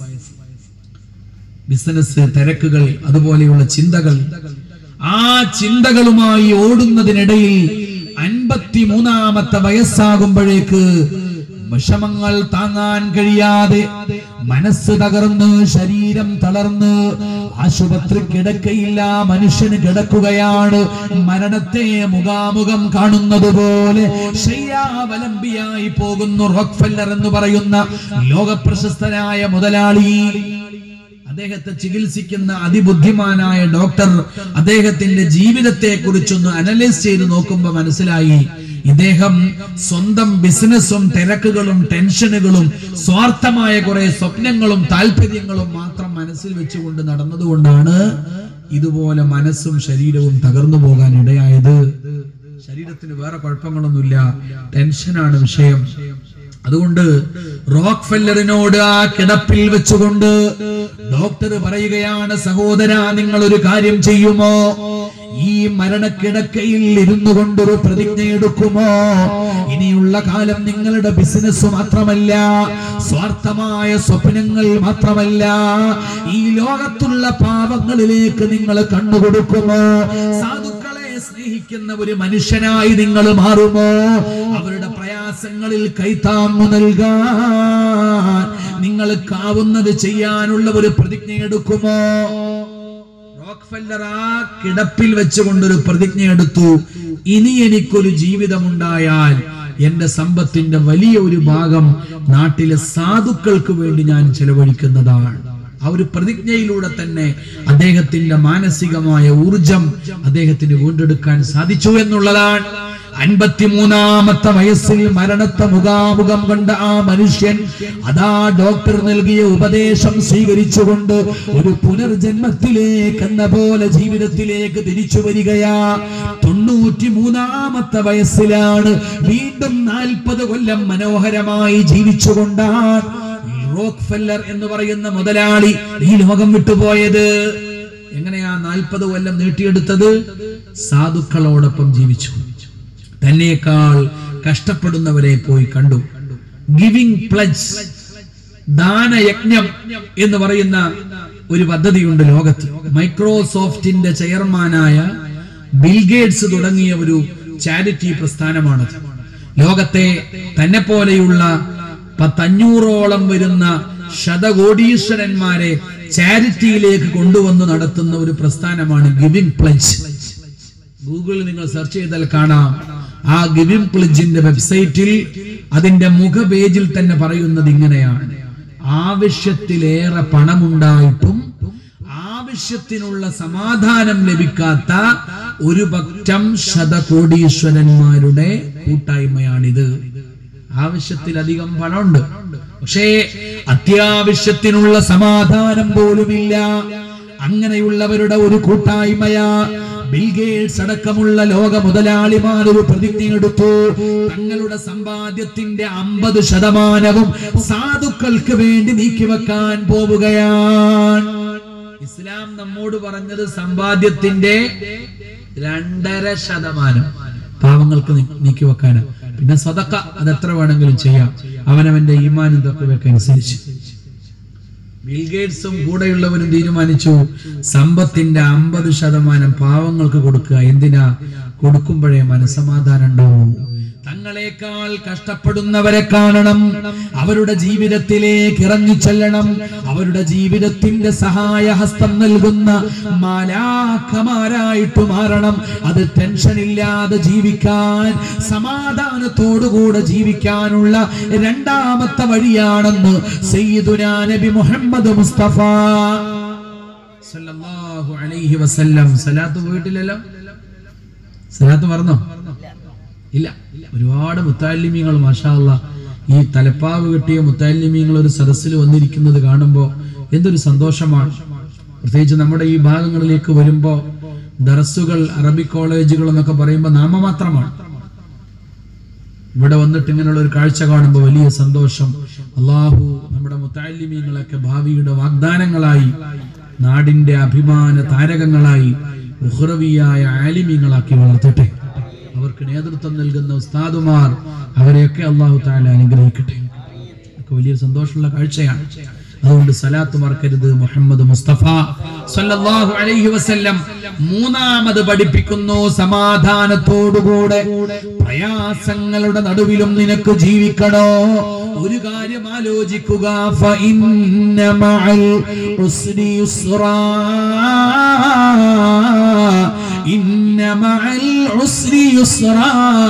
[SPEAKER 1] ബിസിനസ് തിരക്കുകൾ അതുപോലെയുള്ള ചിന്തകൾ ആ ചിന്തകളുമായി ഓടുന്നതിനിടയിൽ അൻപത്തിമൂന്നാമത്തെ വയസ്സാകുമ്പോഴേക്ക് വിഷമങ്ങൾ താങ്ങാൻ കഴിയാതെ മനസ്സ് തകർന്ന് ശരീരം തളർന്ന് ആശുപത്രി കിടക്കയില്ല മനുഷ്യന് കിടക്കുകയാണ് മരണത്തെ മുഖാമുഖം കാണുന്നത് പോലെ ശയ്യാവലംബിയായി പോകുന്നു റോക്ക്ഫെല്ലർ എന്ന് പറയുന്ന ലോകപ്രശസ്തനായ മുതലാളി അദ്ദേഹത്തെ ചികിത്സിക്കുന്ന അതിബുദ്ധിമാനായ ഡോക്ടർ അദ്ദേഹത്തിന്റെ ജീവിതത്തെ കുറിച്ചൊന്ന് അനലൈസ് ചെയ്ത് നോക്കുമ്പോൾ മനസ്സിലായി ഇദ്ദേഹം സ്വന്തം ബിസിനസ്സും തിരക്കുകളും ടെൻഷനുകളും സ്വാർത്ഥമായ കുറെ സ്വപ്നങ്ങളും താല്പര്യങ്ങളും മാത്രം മനസ്സിൽ വെച്ചുകൊണ്ട് നടന്നതുകൊണ്ടാണ് ഇതുപോലെ മനസ്സും ശരീരവും തകർന്നു പോകാൻ ഇടയായത് ശരീരത്തിന് വേറെ കുഴപ്പങ്ങളൊന്നുമില്ല ടെൻഷനാണ് വിഷയം അതുകൊണ്ട് റോക്ക് ഫെല്ലറിനോട് ആ കിടപ്പിൽ വെച്ചുകൊണ്ട് ഡോക്ടർ പറയുകയാണ് സഹോദര നിങ്ങൾ ഒരു കാര്യം ചെയ്യുമോ ഈ മരണക്കിടക്കയിൽ ഇരുന്നു കൊണ്ടൊരു പ്രതിജ്ഞ എടുക്കുമോ ഇനിയുള്ള കാലം നിങ്ങളുടെ ബിസിനസ് മാത്രമല്ല സ്വാർത്ഥമായ സ്വപ്നങ്ങൾ മാത്രമല്ല ഈ ലോകത്തുള്ള പാപങ്ങളിലേക്ക് നിങ്ങൾ കണ്ണുകൊടുക്കുമോ സാധുക്കളെ സ്നേഹിക്കുന്ന ഒരു മനുഷ്യനായി നിങ്ങൾ മാറുമോ അവരുടെ പ്രയാസങ്ങളിൽ കൈത്താങ്ങു നൽകാൻ നിങ്ങൾക്കാവുന്നത് ചെയ്യാനുള്ള ഒരു പ്രതിജ്ഞ എടുക്കുമോ റോക്ക്ഫെല്ലർ ആ കിടപ്പിൽ വെച്ചുകൊണ്ടൊരു പ്രതിജ്ഞ എടുത്തു ഇനി എനിക്കൊരു ജീവിതമുണ്ടായാൽ എന്റെ സമ്പത്തിന്റെ വലിയ ഒരു ഭാഗം നാട്ടിലെ സാധുക്കൾക്ക് വേണ്ടി ഞാൻ ചെലവഴിക്കുന്നതാണ് ആ ഒരു പ്രതിജ്ഞയിലൂടെ തന്നെ അദ്ദേഹത്തിന്റെ മാനസികമായ ഊർജം അദ്ദേഹത്തിന് വീണ്ടെടുക്കാൻ സാധിച്ചു എന്നുള്ളതാണ് അൻപത്തിമൂന്നാമത്തെ വയസ്സിൽ മരണത്തെ മുഖാമുഖം കണ്ട ആ മനുഷ്യൻ അതാ ഡോക്ടർ നൽകിയ ഉപദേശം സ്വീകരിച്ചുകൊണ്ട് ഒരു പുനർജന്മത്തിലേക്ക് എന്ന പോലെ ജീവിതത്തിലേക്ക് തിരിച്ചു വരികയാ തൊണ്ണൂറ്റി മൂന്നാമത്തെ വയസ്സിലാണ് വീണ്ടും നാൽപ്പത് കൊല്ലം മനോഹരമായി ജീവിച്ചുകൊണ്ടാണ് റോക്ക്ഫെല്ലർ എന്ന് പറയുന്ന മുതലാളി ഈ ലോകം വിട്ടുപോയത് എങ്ങനെയാ നാൽപ്പത് കൊല്ലം നീട്ടിയെടുത്തത് സാധുക്കളോടൊപ്പം ജീവിച്ചു തന്നെക്കാൾ കഷ്ടപ്പെടുന്നവരെ പോയി കണ്ടു ഗിവിംഗ് പ്ലജ് ദാനയജ്ഞം എന്ന് പറയുന്ന ഒരു പദ്ധതിയുണ്ട് ലോകത്ത് മൈക്രോസോഫ്റ്റിന്റെ ചെയർമാനായ ബിൽഗേറ്റ്സ് തുടങ്ങിയ ഒരു ചാരിറ്റി പ്രസ്ഥാനമാണത് ലോകത്തെ തന്നെ പോലെയുള്ള പത്തഞ്ഞൂറോളം വരുന്ന ശതകോടീശ്വരന്മാരെ ചാരിറ്റിയിലേക്ക് കൊണ്ടുവന്ന് നടത്തുന്ന ഒരു പ്രസ്ഥാനമാണ് ഗിവിംഗ് പ്ലജ് ഗൂഗിളിൽ നിങ്ങൾ സെർച്ച് ചെയ്താൽ കാണാം ആ ഗിവിംഗ് പ്ലജിന്റെ വെബ്സൈറ്റിൽ അതിന്റെ മുഖ പേജിൽ തന്നെ പറയുന്നത് ഇങ്ങനെയാണ് ആവശ്യത്തിലേറെ പണമുണ്ടായിട്ടും ആവശ്യത്തിനുള്ള സമാധാനം ലഭിക്കാത്ത ഒരു പറ്റം ശതകോടീശ്വരന്മാരുടെ കൂട്ടായ്മയാണിത് ആവശ്യത്തിലധികം പണമുണ്ട് പക്ഷേ അത്യാവശ്യത്തിനുള്ള സമാധാനം പോലുമില്ല അങ്ങനെയുള്ളവരുടെ ഒരു കൂട്ടായ്മയാ ബിൽഗേറ്റ്സ് അടക്കമുള്ള ലോക മുതലാളിമാർ ഒരു പ്രതിജ്ഞ എടുത്തു തങ്ങളുടെ സമ്പാദ്യത്തിന്റെ അമ്പത് ശതമാനവും സാധുക്കൾക്ക് വേണ്ടി നീക്കിവെക്കാൻ പോവുകയാണ് ഇസ്ലാം നമ്മോട് പറഞ്ഞത് സമ്പാദ്യത്തിന്റെ രണ്ടര ശതമാനം പാവങ്ങൾക്ക് നീ- നീക്കിവെക്കാനാണ് പിന്നെ സ്വതക്ക അത് എത്ര വേണമെങ്കിലും ചെയ്യാം അവനവന്റെ ഈമാനും തക്കവൊക്കെ അനുസരിച്ച് ബിൽഗേറ്റ്സും കൂടെയുള്ളവരും തീരുമാനിച്ചു സമ്പത്തിന്റെ അമ്പത് ശതമാനം പാവങ്ങൾക്ക് കൊടുക്കുക എന്തിനാ കൊടുക്കുമ്പോഴേ മനസമാധാനം ഉണ്ടാവൂ തങ്ങളെക്കാൾ കഷ്ടപ്പെടുന്നവരെ കാണണം അവരുടെ ജീവിതത്തിലേക്ക് ഇറങ്ങി ചെല്ലണം അവരുടെ ജീവിതത്തിന്റെ സഹായ ഹസ്തം നൽകുന്ന മാലാഖമാരായിട്ട് മാറണം അത് ടെൻഷൻ ഇല്ലാതെ ജീവിക്കാൻ സമാധാനത്തോടുകൂടെ ജീവിക്കാനുള്ള രണ്ടാമത്തെ വഴിയാണെന്ന് സയ്യിദുനാ നബി മുഹമ്മദ് മുസ്തഫ സല്ലല്ലാഹു അലൈഹി വസല്ലം സലാത്ത് പോയിട്ടില്ലല്ലോ സലാത്ത് പറഞ്ഞോ ഇല്ല ഒരുപാട് മുത്താലിമീങ്ങൾ മാഷാ അല്ലാ ഈ തലപ്പാവ് കെട്ടിയ മുത്താലിമീങ്ങൾ ഒരു സദസ്സിൽ വന്നിരിക്കുന്നത് കാണുമ്പോൾ എന്തൊരു സന്തോഷമാണ് പ്രത്യേകിച്ച് നമ്മുടെ ഈ ഭാഗങ്ങളിലേക്ക് വരുമ്പോൾ ദറസുകൾ അറബി കോളേജുകൾ എന്നൊക്കെ പറയുമ്പോൾ നാമമാത്രമാണ് ഇവിടെ വന്നിട്ട് ഇങ്ങനെയുള്ള ഒരു കാഴ്ച കാണുമ്പോൾ വലിയ സന്തോഷം അള്ളാഹു നമ്മുടെ മുത്താലിമീങ്ങളൊക്കെ ഭാവിയുടെ വാഗ്ദാനങ്ങളായി നാടിന്റെ അഭിമാന താരകങ്ങളായി ഉഹ്റവിയായ ആലിമീങ്ങളാക്കി വളർത്തട്ടെ അവർക്ക് അവർക്ക് നേതൃത്വം നൽകുന്ന ഉസ്താദുമാർ അവരെയൊക്കെ അള്ളാഹു താല അനുഗ്രഹിക്കട്ടെ ഒക്കെ വലിയ സന്തോഷമുള്ള കാഴ്ചയാണ് അതുകൊണ്ട് സലാത്ത് മറക്കരുത് മുഹമ്മദ് മുസ്തഫ സല്ലല്ലാഹു അലൈഹി വസല്ലം മൂന്നാമത് പഠിപ്പിക്കുന്നു സമാധാനത്തോടുകൂടെ പ്രയാസങ്ങളുടെ നടുവിലും നിനക്ക് ജീവിക്കണോ ഒരു കാര്യം ആലോചിക്കുക ഫഇന്ന മഅൽ ഉസ്രി യുസ്റാ ഇന്ന മഅൽ ഉസ്രി യുസ്റാ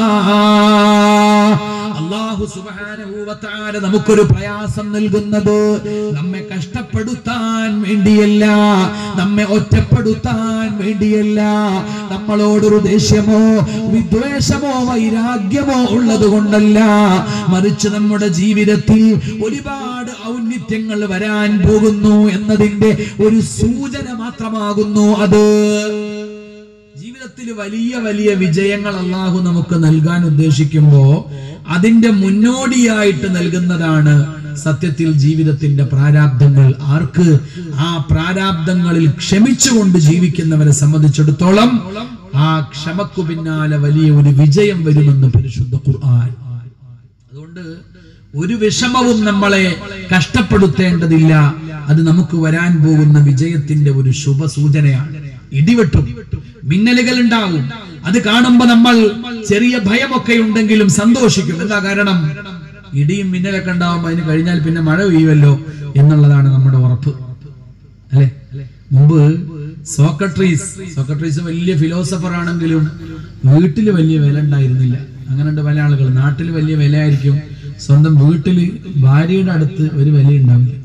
[SPEAKER 1] അള്ളാഹു സുബ്ഹാനഹു വ തആല നമുക്കൊരു പ്രയാസം നൽകുന്നത് നമ്മെ കഷ്ടപ്പെടുത്താൻ വേണ്ടിയല്ല നമ്മെ ഒറ്റപ്പെടുത്താൻ വേണ്ടിയല്ല നമ്മളോടൊരു ദേഷ്യമോ വിദ്വേഷമോ വൈരാഗ്യമോ ഉള്ളത് കൊണ്ടല്ല മറിച്ച് നമ്മുടെ ജീവിതത്തിൽ ഒരുപാട് ഔന്നിത്യങ്ങൾ വരാൻ പോകുന്നു എന്നതിന്റെ ഒരു സൂചന മാത്രമാകുന്നു അത് ജീവിതത്തിൽ വലിയ വലിയ വിജയങ്ങൾ അള്ളാഹു നമുക്ക് നൽകാൻ ഉദ്ദേശിക്കുമ്പോ അതിന്റെ മുന്നോടിയായിട്ട് നൽകുന്നതാണ് സത്യത്തിൽ ജീവിതത്തിന്റെ പ്രാരാബ്ദങ്ങൾ ആർക്ക് ആ പ്രാരാബ്ദങ്ങളിൽ ക്ഷമിച്ചുകൊണ്ട് ജീവിക്കുന്നവരെ സംബന്ധിച്ചിടത്തോളം ആ ക്ഷമക്കു പിന്നാലെ വലിയ ഒരു വിജയം വരുമെന്ന് പരിശുദ്ധ ഖുർആൻ അതുകൊണ്ട് ഒരു വിഷമവും നമ്മളെ കഷ്ടപ്പെടുത്തേണ്ടതില്ല അത് നമുക്ക് വരാൻ പോകുന്ന വിജയത്തിന്റെ ഒരു ശുഭ സൂചനയാണ് ഇടിവെട്ടും മിന്നലുകൾ ഉണ്ടാവും അത് കാണുമ്പോ നമ്മൾ ചെറിയ ഭയമൊക്കെ ഉണ്ടെങ്കിലും സന്തോഷിക്കും എന്താ കാരണം ഇടിയും മിന്നലൊക്കെ ഉണ്ടാവുമ്പോ അതിന് കഴിഞ്ഞാൽ പിന്നെ മഴ പെയ്യുമല്ലോ എന്നുള്ളതാണ് നമ്മുടെ ഉറപ്പ് അല്ലെ മുമ്പ് സോക്രട്ടറീസ് സോക്രട്ടറീസ് വലിയ ഫിലോസഫർ ആണെങ്കിലും വീട്ടിൽ വലിയ വില ഉണ്ടായിരുന്നില്ല അങ്ങനെയുണ്ട് പല ആളുകൾ നാട്ടിൽ വലിയ വിലയായിരിക്കും സ്വന്തം വീട്ടില് ഭാര്യയുടെ അടുത്ത് ഒരു വില ഉണ്ടാവില്ല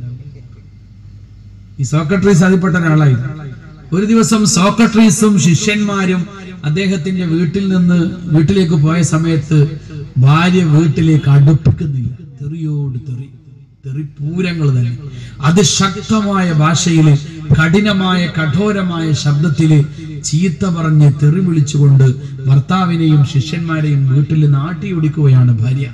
[SPEAKER 1] ഈ സോക്രട്ടറീസ് അതിൽപ്പെട്ട ഒരാളായിരുന്നു ഒരു ദിവസം സോക്രട്ടറീസും ശിഷ്യന്മാരും അദ്ദേഹത്തിന്റെ വീട്ടിൽ നിന്ന് വീട്ടിലേക്ക് പോയ സമയത്ത് ഭാര്യ വീട്ടിലേക്ക് അടുപ്പിക്കുന്നില്ല തെറിയോട് തെറി തെറിപ്പൂരങ്ങൾ തന്നെ അതിശക്തമായ ഭാഷയില് കഠിനമായ കഠോരമായ ശബ്ദത്തില് ചീത്ത പറഞ്ഞ് തെറി വിളിച്ചുകൊണ്ട് ഭർത്താവിനെയും ശിഷ്യന്മാരെയും വീട്ടിൽ നാട്ടിയൊടിക്കുകയാണ് ഭാര്യ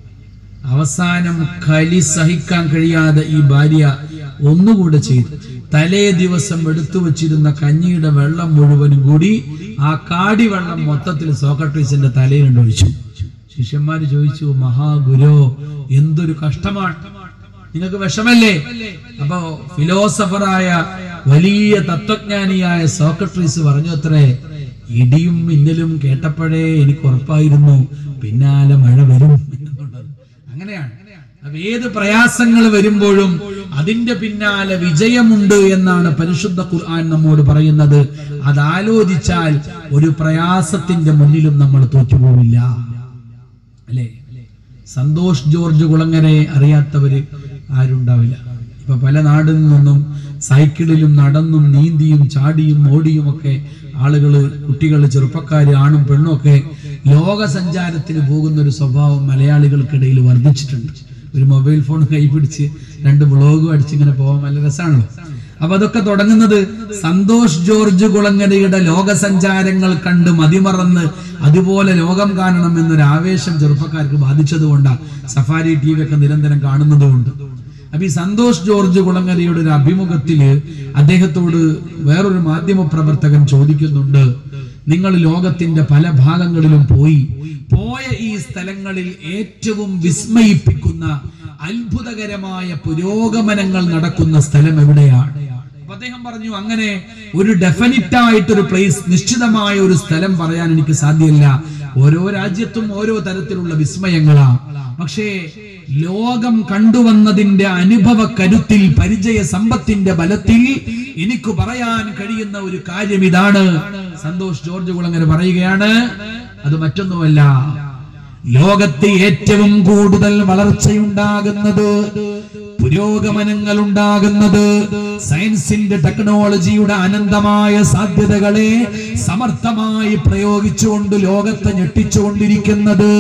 [SPEAKER 1] അവസാനം കലി സഹിക്കാൻ കഴിയാതെ ഈ ഭാര്യ ഒന്നുകൂടെ ചെയ്തു തലേ ദിവസം എടുത്തു വച്ചിരുന്ന കഞ്ഞിയുടെ വെള്ളം മുഴുവനും കൂടി ആ കാടി വെള്ളം മൊത്തത്തിൽ സോക്രട്ടീസിന്റെ തലയിൽ ഒഴിച്ചു ശിഷ്യന്മാര് ചോദിച്ചു മഹാഗുരോ എന്തൊരു കഷ്ടമാണ് നിങ്ങൾക്ക് വിഷമല്ലേ അപ്പോ ഫിലോസഫറായ വലിയ തത്വജ്ഞാനിയായ സോക്രട്ടീസ് പറഞ്ഞു അത്രേ ഇടിയും മിന്നലും കേട്ടപ്പോഴേ എനിക്ക് ഉറപ്പായിരുന്നു പിന്നാലെ മഴ വരും എന്നുള്ളത് അങ്ങനെയാണ് അപ്പൊ ഏത് പ്രയാസങ്ങൾ വരുമ്പോഴും അതിന്റെ പിന്നാലെ വിജയമുണ്ട് എന്നാണ് പരിശുദ്ധ ഖുർആൻ നമ്മോട് പറയുന്നത് അത് ആലോചിച്ചാൽ ഒരു പ്രയാസത്തിന്റെ മുന്നിലും നമ്മൾ തോറ്റുപോവില്ല അല്ലേ സന്തോഷ് ജോർജ് കുളങ്ങരെ അറിയാത്തവര് ആരുണ്ടാവില്ല ഇപ്പൊ പല നാടിൽ നിന്നും സൈക്കിളിലും നടന്നും നീന്തിയും ചാടിയും ഓടിയും ഒക്കെ ആളുകള് കുട്ടികൾ ചെറുപ്പക്കാര് ആണും പെണ്ണും ഒക്കെ ലോക സഞ്ചാരത്തിന് പോകുന്ന ഒരു സ്വഭാവം മലയാളികൾക്കിടയിൽ വർദ്ധിച്ചിട്ടുണ്ട് ഒരു മൊബൈൽ ഫോൺ കൈപിടിച്ച് രണ്ട് വ്ളോഗും അടിച്ച് ഇങ്ങനെ പോകാൻ നല്ല രസമാണല്ലോ അപ്പൊ അതൊക്കെ തുടങ്ങുന്നത് സന്തോഷ് ജോർജ് കുളങ്ങരയുടെ ലോക സഞ്ചാരങ്ങൾ കണ്ട് മതിമറന്ന് അതുപോലെ ലോകം കാണണം എന്നൊരു ആവേശം ചെറുപ്പക്കാർക്ക് ബാധിച്ചത് കൊണ്ടാണ് സഫാരി ടി വി ഒക്കെ നിരന്തരം കാണുന്നത് കൊണ്ട് അപ്പൊ ഈ സന്തോഷ് ജോർജ് കുളങ്ങരയുടെ ഒരു അഭിമുഖത്തില് അദ്ദേഹത്തോട് വേറൊരു മാധ്യമ പ്രവർത്തകൻ ചോദിക്കുന്നുണ്ട് നിങ്ങൾ ലോകത്തിന്റെ പല ഭാഗങ്ങളിലും പോയി പോയ ഈ സ്ഥലങ്ങളിൽ ഏറ്റവും വിസ്മയിപ്പിക്കുന്ന അത്ഭുതകരമായ പുരോഗമനങ്ങൾ നടക്കുന്ന സ്ഥലം എവിടെയാണ് അപ്പൊ അദ്ദേഹം പറഞ്ഞു അങ്ങനെ ഒരു ഡെഫിനിറ്റ് ആയിട്ടൊരു പ്ലേസ് നിശ്ചിതമായ ഒരു സ്ഥലം പറയാൻ എനിക്ക് സാധ്യമല്ല ഓരോ രാജ്യത്തും ഓരോ തരത്തിലുള്ള വിസ്മയങ്ങളാ പക്ഷേ ലോകം കണ്ടുവന്നതിന്റെ അനുഭവ കരുത്തിൽ പരിചയ സമ്പത്തിന്റെ ബലത്തിൽ എനിക്ക് പറയാൻ കഴിയുന്ന ഒരു കാര്യം ഇതാണ് സന്തോഷ് ജോർജ് കുളങ്ങര പറയുകയാണ് അത് മറ്റൊന്നുമല്ല ലോകത്തെ ഏറ്റവും കൂടുതൽ വളർച്ചയുണ്ടാകുന്നത് പുരോഗമനങ്ങൾ ഉണ്ടാകുന്നത് സയൻസിന്റെ ടെക്നോളജിയുടെ അനന്തമായ സാധ്യതകളെ സമർത്ഥമായി പ്രയോഗിച്ചുകൊണ്ട് ലോകത്തെ ഞെട്ടിച്ചുകൊണ്ടിരിക്കുന്നത്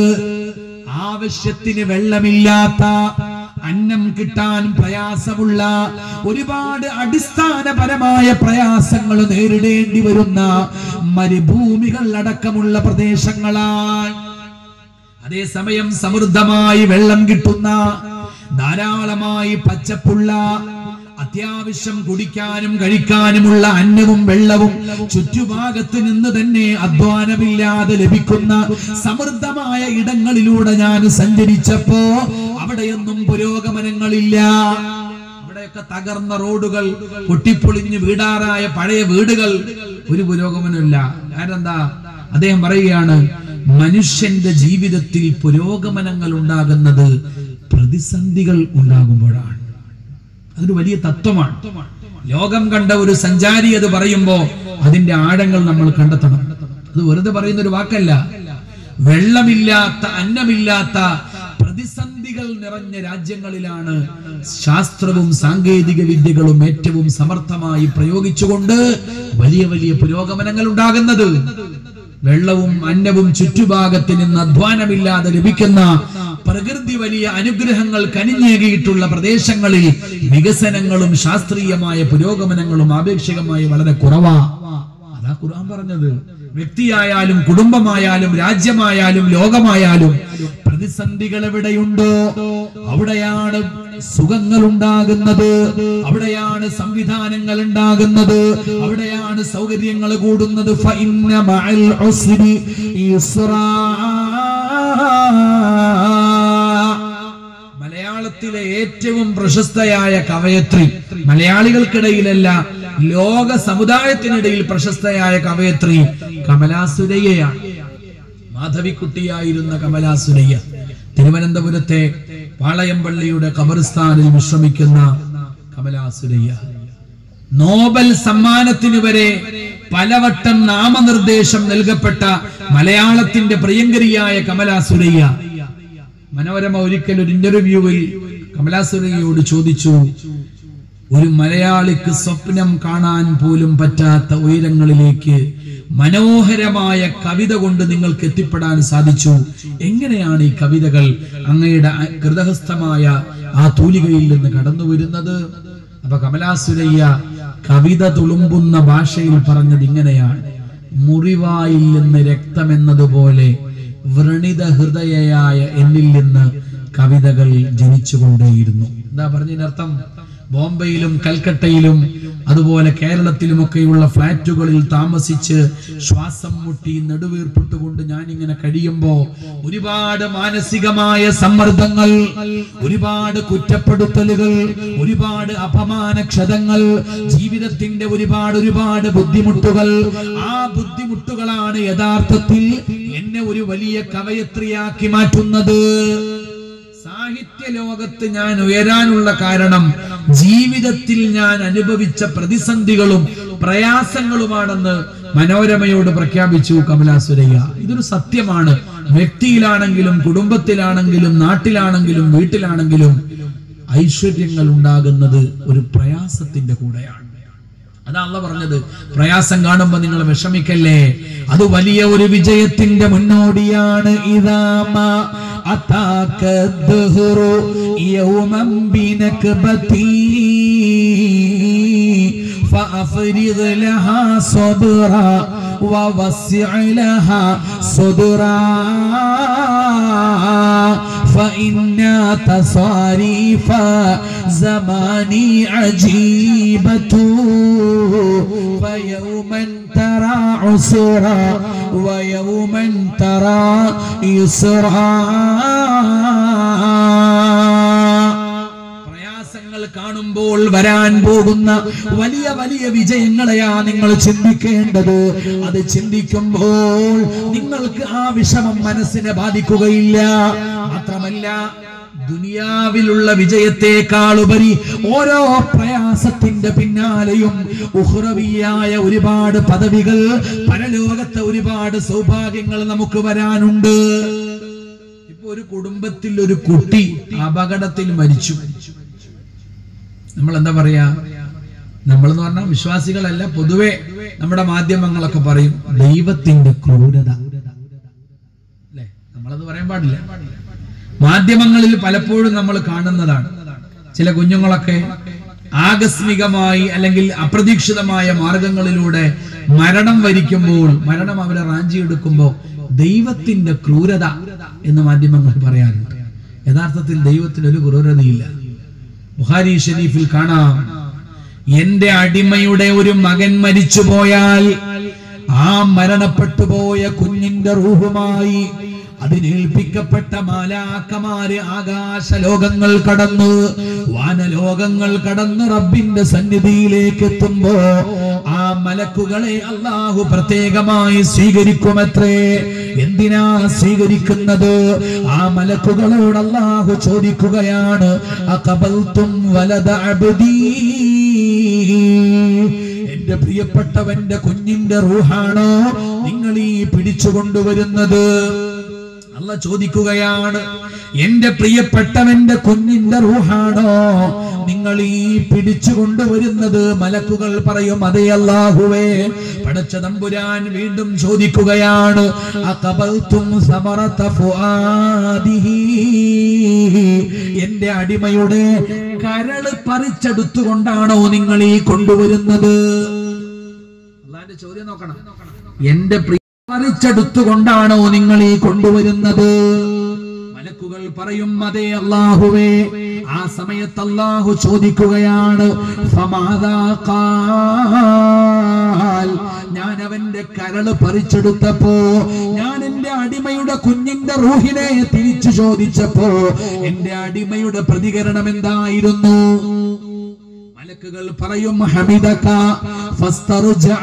[SPEAKER 1] ആവശ്യത്തിന് വെള്ളമില്ലാത്ത അന്നം കിട്ടാൻ പ്രയാസമുള്ള ഒരുപാട് അടിസ്ഥാനപരമായ പ്രയാസങ്ങൾ നേരിടേണ്ടി വരുന്ന മരുഭൂമികൾ അടക്കമുള്ള പ്രദേശങ്ങളാണ് അതേസമയം സമൃദ്ധമായി വെള്ളം കിട്ടുന്ന ധാരാളമായി പച്ചപ്പുള്ള അത്യാവശ്യം കുടിക്കാനും കഴിക്കാനുമുള്ള അന്നവും വെള്ളവും ചുറ്റുഭാഗത്ത് നിന്ന് തന്നെ അധ്വാനമില്ലാതെ ലഭിക്കുന്ന സമൃദ്ധമായ ഇടങ്ങളിലൂടെ ഞാൻ സഞ്ചരിച്ചപ്പോ അവിടെയൊന്നും പുരോഗമനങ്ങളില്ല അവിടെയൊക്കെ തകർന്ന റോഡുകൾ പൊട്ടിപ്പൊളിഞ്ഞ് വീടാറായ പഴയ വീടുകൾ ഒരു പുരോഗമനമില്ല കാരണം എന്താ അദ്ദേഹം പറയുകയാണ് മനുഷ്യന്റെ ജീവിതത്തിൽ പുരോഗമനങ്ങൾ ഉണ്ടാകുന്നത് പ്രതിസന്ധികൾ ഉണ്ടാകുമ്പോഴാണ് അതൊരു വലിയ തത്വമാണ് ലോകം കണ്ട ഒരു സഞ്ചാരി അത് പറയുമ്പോ അതിന്റെ ആഴങ്ങൾ നമ്മൾ കണ്ടെത്തണം അത് വെറുതെ പറയുന്ന ഒരു വാക്കല്ല വെള്ളമില്ലാത്ത അന്നമില്ലാത്ത പ്രതിസന്ധികൾ നിറഞ്ഞ രാജ്യങ്ങളിലാണ് ശാസ്ത്രവും സാങ്കേതിക വിദ്യകളും ഏറ്റവും സമർത്ഥമായി പ്രയോഗിച്ചുകൊണ്ട് വലിയ വലിയ പുരോഗമനങ്ങൾ ഉണ്ടാകുന്നത് വെള്ളവും അന്നവും ചുറ്റുഭാഗത്ത് നിന്ന് അധ്വാനമില്ലാതെ ലഭിക്കുന്ന പ്രകൃതി വലിയ അനുഗ്രഹങ്ങൾ കനിഞ്ഞേകിയിട്ടുള്ള പ്രദേശങ്ങളിൽ വികസനങ്ങളും ശാസ്ത്രീയമായ പുരോഗമനങ്ങളും ആപേക്ഷികമായി വളരെ കുറവാ അതാ ഖുർആൻ പറഞ്ഞത് വ്യക്തിയായാലും കുടുംബമായാലും രാജ്യമായാലും ലോകമായാലും പ്രതിസന്ധികൾ എവിടെയുണ്ടോ അവിടെയാണ് സുഖങ്ങൾ ഉണ്ടാകുന്നത് അവിടെയാണ് സംവിധാനങ്ങൾ ഉണ്ടാകുന്നത് അവിടെയാണ് സൗകര്യങ്ങൾ കൂടുന്നത് ഫഇന്ന മഅൽ ഉസ്രി യുസ്റാ മലയാളത്തിലെ ഏറ്റവും പ്രശസ്തയായ കവയത്രി മലയാളികൾക്കിടയിലല്ല ലോക സമുദായത്തിനിടയിൽ പ്രശസ്തയായ കവയത്രി കമലാസുരയ്യയാണ് മാധവിക്കുട്ടിയായിരുന്ന കമലാസുരയ്യ തിരുവനന്തപുരത്തെ പാളയംപള്ളിയുടെ ഖബർസ്ഥാനിൽ വിശ്രമിക്കുന്ന കമലാസുരയ്യ നോബൽ സമ്മാനത്തിന് വരെ പലവട്ടം നാമനിർദ്ദേശം നൽകപ്പെട്ട മലയാളത്തിന്റെ പ്രിയങ്കരിയായ കമലാസുരയ്യ മനോരമ ഒരിക്കൽ ഒരു ഇന്റർവ്യൂവിൽ കമലാസുരയ്യോട് ചോദിച്ചു ഒരു മലയാളിക്ക് സ്വപ്നം കാണാൻ പോലും പറ്റാത്ത ഉയരങ്ങളിലേക്ക് മനോഹരമായ കവിത കൊണ്ട് നിങ്ങൾക്ക് എത്തിപ്പെടാൻ സാധിച്ചു എങ്ങനെയാണ് ഈ കവിതകൾ അങ്ങയുടെ അ- കൃതഹസ്ഥമായ ആ തൂലികയിൽ നിന്ന് കടന്നു വരുന്നത് അപ്പൊ കമലാസുരയ്യ കവിത തുളുമ്പുന്ന ഭാഷയിൽ പറഞ്ഞത് ഇങ്ങനെയാണ് മുറിവായിൽ നിന്ന് രക്തമെന്നതുപോലെ വ്രണിത ഹൃദയയായ എന്നിൽ നിന്ന് കവിതകൾ ജനിച്ചുകൊണ്ടേയിരുന്നു എന്താ പറഞ്ഞതിനർത്ഥം ബോംബെയിലും കൽക്കട്ടയിലും അതുപോലെ കേരളത്തിലുമൊക്കെയുള്ള ഫ്ലാറ്റുകളിൽ താമസിച്ച് ശ്വാസം മുട്ടി നെടുവീർപ്പിട്ടുകൊണ്ട് ഞാൻ ഇങ്ങനെ കഴിയുമ്പോ ഒരുപാട് മാനസികമായ സമ്മർദ്ദങ്ങൾ ഒരുപാട് കുറ്റപ്പെടുത്തലുകൾ ഒരുപാട് അപമാനക്ഷതങ്ങൾ ജീവിതത്തിന്റെ ഒരുപാട് ഒരുപാട് ബുദ്ധിമുട്ടുകൾ ആ ബുദ്ധിമുട്ടുകളാണ് യഥാർത്ഥത്തിൽ എന്നെ ഒരു വലിയ കവയത്രിയാക്കി മാറ്റുന്നത് സാഹിത്യ ലോകത്ത് ഞാൻ ഉയരാനുള്ള കാരണം ജീവിതത്തിൽ ഞാൻ അനുഭവിച്ച പ്രതിസന്ധികളും പ്രയാസങ്ങളുമാണെന്ന് മനോരമയോട് പ്രഖ്യാപിച്ചു കമലാസുരയ്യ ഇതൊരു സത്യമാണ് വ്യക്തിയിലാണെങ്കിലും കുടുംബത്തിലാണെങ്കിലും നാട്ടിലാണെങ്കിലും വീട്ടിലാണെങ്കിലും ഐശ്വര്യങ്ങൾ ഉണ്ടാകുന്നത് ഒരു പ്രയാസത്തിന്റെ കൂടെയാണ് അതാ അള്ള പറഞ്ഞത് പ്രയാസം കാണുമ്പോ നിങ്ങൾ വിഷമിക്കല്ലേ അത് വലിയ ഒരു വിജയത്തിന്റെ മുന്നോടിയാണ് ഇതാമ അതാക ദഹ്റു യൗമൻ ബിനക്ബതി فأفرغ لها صبرا ووسع لها صدرا فإن تصاريف زماني عجيبة فيوما ترى عسرا ويوما ترى يسرا പ്രയാസങ്ങൾ കാണുമ്പോൾ വരാൻ പോകുന്ന വലിയ വലിയ വിജയങ്ങളെയാ നിങ്ങൾ ചിന്തിക്കേണ്ടത് അത് ചിന്തിക്കുമ്പോൾ നിങ്ങൾക്ക് ആ വിഷമം മനസ്സിനെ ബാധിക്കുകയില്ല മാത്രമല്ല ദുനിയാവിലുള്ള വിജയത്തെക്കാൾ ഉപരി ഓരോ പ്രയാസത്തിന്റെ പിന്നാലെയും ഉഹ്റവിയായ ഒരുപാട് പദവികൾ പരലോകത്തെ ഒരുപാട് സൗഭാഗ്യങ്ങൾ നമുക്ക് വരാനുണ്ട് ഇപ്പൊ ഒരു കുടുംബത്തിൽ ഒരു കുട്ടി അപകടത്തിൽ മരിച്ചു നമ്മൾ എന്താ പറയാ നമ്മൾ എന്ന് പറഞ്ഞാൽ വിശ്വാസികളല്ല പൊതുവെ നമ്മുടെ മാധ്യമങ്ങളൊക്കെ പറയും ദൈവത്തിന്റെ ക്രൂരത അല്ലേ നമ്മളത് പറയാൻ പാടില്ല മാധ്യമങ്ങളിൽ പലപ്പോഴും നമ്മൾ കാണുന്നതാണ് ചില കുഞ്ഞുങ്ങളൊക്കെ ആകസ്മികമായി അല്ലെങ്കിൽ അപ്രതീക്ഷിതമായ മാർഗങ്ങളിലൂടെ മരണം വരിക്കുമ്പോൾ മരണം അവരെ റാഞ്ചിയെടുക്കുമ്പോൾ ദൈവത്തിന്റെ ക്രൂരത എന്ന് മാധ്യമങ്ങൾ പറയാറുണ്ട് യഥാർത്ഥത്തിൽ ദൈവത്തിന് ഒരു ക്രൂരതയില്ല ബുഹാരി ഷരീഫിൽ കാണാം എന്റെ അടിമയുടെ ഒരു മകൻ മരിച്ചു പോയാൽ ആ മരണപ്പെട്ടു പോയ കുഞ്ഞിന്റെ റൂഹുമായി അതിനേൽപ്പിക്കപ്പെട്ട മാലാക്കമാര് ആകാശ ലോകങ്ങൾ കടന്ന് വാനലോകങ്ങൾ കടന്ന് റബ്ബിന്റെ സന്നിധിയിലേക്ക് എത്തുമ്പോ ആ മലക്കുകളെ അള്ളാഹു പ്രത്യേകമായി സ്വീകരിക്കുമത്രേ എന്തിനാ സ്വീകരിക്കുന്നത് ആ മലക്കുകളോട് അള്ളാഹു ചോദിക്കുകയാണ് അകബൽത്തും വലത അബ്ദീ എന്റെ പ്രിയപ്പെട്ടവന്റെ കുഞ്ഞിന്റെ റൂഹാണോ നിങ്ങൾ ഈ പിടിച്ചുകൊണ്ടുവരുന്നത് അല്ല ചോദിക്കുകയാണ് എന്റെ പ്രിയപ്പെട്ടവന്റെ കുഞ്ഞിന്റെ റൂഹാണോ നിങ്ങൾ ഈ പിടിച്ചു കൊണ്ടുവരുന്നത് മലക്കുകൾ പറയും അതേ അല്ലാഹുവേ പടച്ച തമ്പുരാൻ വീണ്ടും ചോദിക്കുകയാണ് അകബൽത്തും സമറത ഫുആദിഹി എന്റെ അടിമയുടെ കരള് പറിച്ചെടുത്തുകൊണ്ടാണോ നിങ്ങൾ ഈ കൊണ്ടുവരുന്നത് അള്ളാന്റെ ചോദ്യം നോക്കണം എന്റെ പ്രിയ പറിച്ചെടുത്തുകൊണ്ടാണോ നിങ്ങൾ ഈ കൊണ്ടുവരുന്നത് മലക്കുകൾ പറയും അതേ അള്ളാഹുവേ ആ സമയത്ത് അള്ളാഹു ചോദിക്കുകയാണ് ഫമാദാ ഖാൽ. ഞാൻ അവന്റെ കരള് പറിച്ചെടുത്തപ്പോ ഞാൻ എന്റെ അടിമയുടെ കുഞ്ഞിന്റെ റൂഹിനെ തിരിച്ചു ചോദിച്ചപ്പോ എന്റെ അടിമയുടെ പ്രതികരണം എന്തായിരുന്നു മലക്കുകൾ പറയും ഹമിദക ഫസ്തർജഅ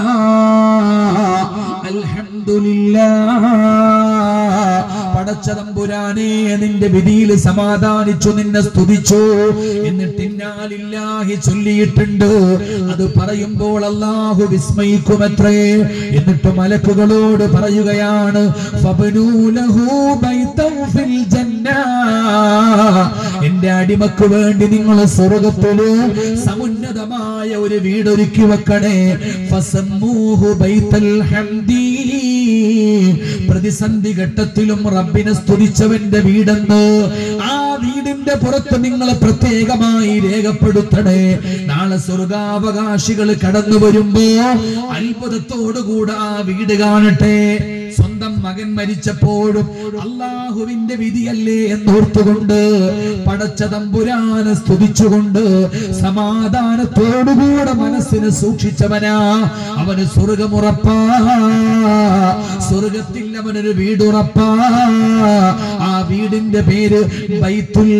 [SPEAKER 1] അൽഹംദുലില്ലാ പടച്ച തമ്പുരാനെ നിന്റെ വിധിയിൽ സമാധാനിച്ചു നിന്നെ സ്തുതിച്ചു എന്നിട്ട് ഇന്നാലില്ലാഹി ചൊല്ലിയിട്ടുണ്ട് അത് പറയുമ്പോൾ അള്ളാഹു വിസ്മയിക്കുമത്രേ എന്നിട്ട് മലക്കുകളോട് പറയുകയാണ് ഫബ്നൂ ലഹു ബൈതൻ ഫിൽ ജന്ന എന്റെ അടിമക്ക് വേണ്ടി നിങ്ങൾ സ്വർഗത്തില് സമുന്നതമായ ഒരു വീടൊരുക്കി വെക്കണേ ഫസമ്മൂഹു ബൈത്തൽ ഹംദീ പ്രതിസന്ധി ഘട്ടത്തിലും റബ്ബിനെ സ്തുതിച്ചവന്റെ വീടെന്ന് ആ വീടിന്റെ പുറത്ത് നിങ്ങൾ പ്രത്യേകമായി രേഖപ്പെടുത്തണേ നാളെ സ്വർഗാവകാശികൾ കടന്നു വരുമ്പോ അത്ഭുതത്തോടുകൂടെ ആ വീട് കാണട്ടെ സ്വന്തം മകൻ മരിച്ചപ്പോഴും അള്ളാഹുവിന്റെ വിധിയല്ലേ എന്നോർത്തുകൊണ്ട് പടച്ച തമ്പുരാനെ സ്തുതിച്ചുകൊണ്ട് സമാധാനത്തോടുകൂടെ മനസ്സിന് സൂക്ഷിച്ചവനാ അവന് സ്വർഗമുറപ്പാ സ്വർഗത്തിൽ അവനൊരു വീടുറപ്പാ ആ വീടിന്റെ പേര് ബൈത്തുൽ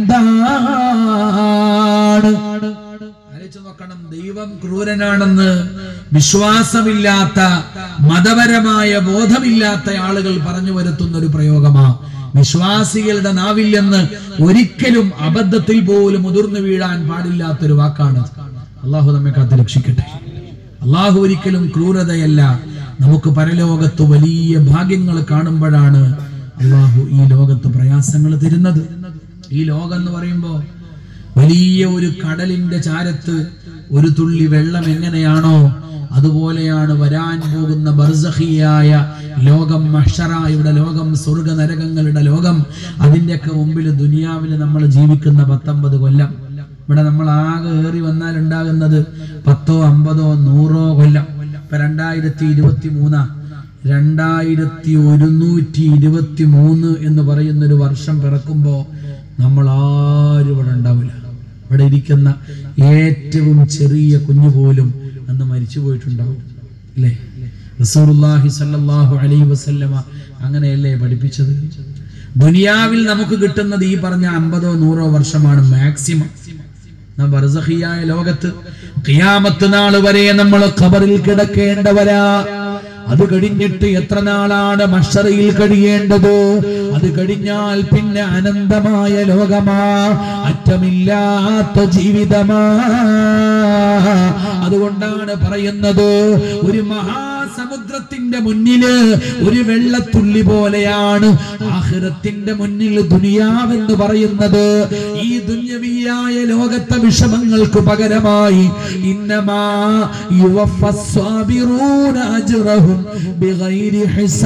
[SPEAKER 1] ഹംദാണ് ആലോചിച്ച് നോക്കണം ദൈവം ക്രൂരനാണെന്ന് വിശ്വാസമില്ലാത്ത മതപരമായ ബോധമില്ലാത്ത ആളുകൾ പറഞ്ഞു വരുത്തുന്ന ഒരു പ്രയോഗമാ വിശ്വാസികളുടെ നാവില്ലെന്ന് ഒരിക്കലും അബദ്ധത്തിൽ പോലും മുതിർന്നു വീഴാൻ പാടില്ലാത്തൊരു വാക്കാണ് അള്ളാഹു നമ്മെ കാത്ത് രക്ഷിക്കട്ടെ അള്ളാഹു ഒരിക്കലും ക്രൂരതയല്ല നമുക്ക് പരലോകത്ത് വലിയ ഭാഗ്യങ്ങൾ കാണുമ്പോഴാണ് അള്ളാഹു ഈ ലോകത്ത് പ്രയാസങ്ങൾ തരുന്നത് ഈ ലോകം എന്ന് പറയുമ്പോ വലിയ ഒരു കടലിന്റെ ചാരത്ത് ഒരു തുള്ളി വെള്ളം എങ്ങനെയാണോ അതുപോലെയാണ് വരാൻ പോകുന്ന ബർസഹിയായ ലോകം മഷറായുടെ ലോകം സ്വർഗ നരകങ്ങളുടെ ലോകം അതിൻ്റെയൊക്കെ മുമ്പിൽ ദുനിയാവിൽ നമ്മൾ ജീവിക്കുന്ന പത്തൊമ്പത് കൊല്ലം ഇവിടെ നമ്മൾ ആകെ ഏറി വന്നാൽ ഉണ്ടാകുന്നത് പത്തോ അമ്പതോ നൂറോ കൊല്ലം ഇപ്പൊ രണ്ടായിരത്തി ഇരുപത്തി മൂന്നാ രണ്ടായിരത്തി ഒരുന്നൂറ്റി ഇരുപത്തി മൂന്ന് എന്ന് പറയുന്ന ഒരു വർഷം പിറക്കുമ്പോ നമ്മൾ ആരും ഇവിടെ ഉണ്ടാവില്ല ഇവിടെ ഇരിക്കുന്ന ഏറ്റവും ചെറിയ കുഞ്ഞു പോലും അന്ന് മരിച്ചു പോയിട്ടുണ്ടാവും അല്ലേ റസൂലുള്ളാഹി സ്വല്ലല്ലാഹു അലൈഹി വസല്ലമ അങ്ങനെയല്ലേ പഠിപ്പിച്ചത് ദുനിയാവിൽ നമുക്ക് കിട്ടുന്നത് ഈ പറഞ്ഞ അമ്പതോ നൂറോ വർഷമാണ് മാക്സിമം നാം ബർസഖിയായ ലോകത്ത് ഖിയാമത്ത് നാൾ വരെ നമ്മൾ ഖബറിൽ കിടക്കേണ്ടവരാ അത് കഴിഞ്ഞിട്ട് എത്ര നാളാണ് മഷറയിൽ കഴിയേണ്ടത് അത് കഴിഞ്ഞാൽ പിന്നെ അനന്തമായ ലോകമാ അറ്റമില്ലാത്ത ജീവിതമാ അതുകൊണ്ടാണ് പറയുന്നത് ഒരു മഹാസമുദ്രത്തിന്റെ മുന്നില് ഒരു വെള്ളത്തുള്ളി പോലെയാണ് ആഹ്റത്തിന്റെ മുന്നിൽ ദുനിയാവെന്ന് പറയുന്നത് ഈ ദുന്യവിയായ ലോകത്തെ വിഷമങ്ങൾക്ക് പകരമായി ഇന്നമാ യുവഫസ്വാബിറൂന അജ്റഹും ബിഗൈരി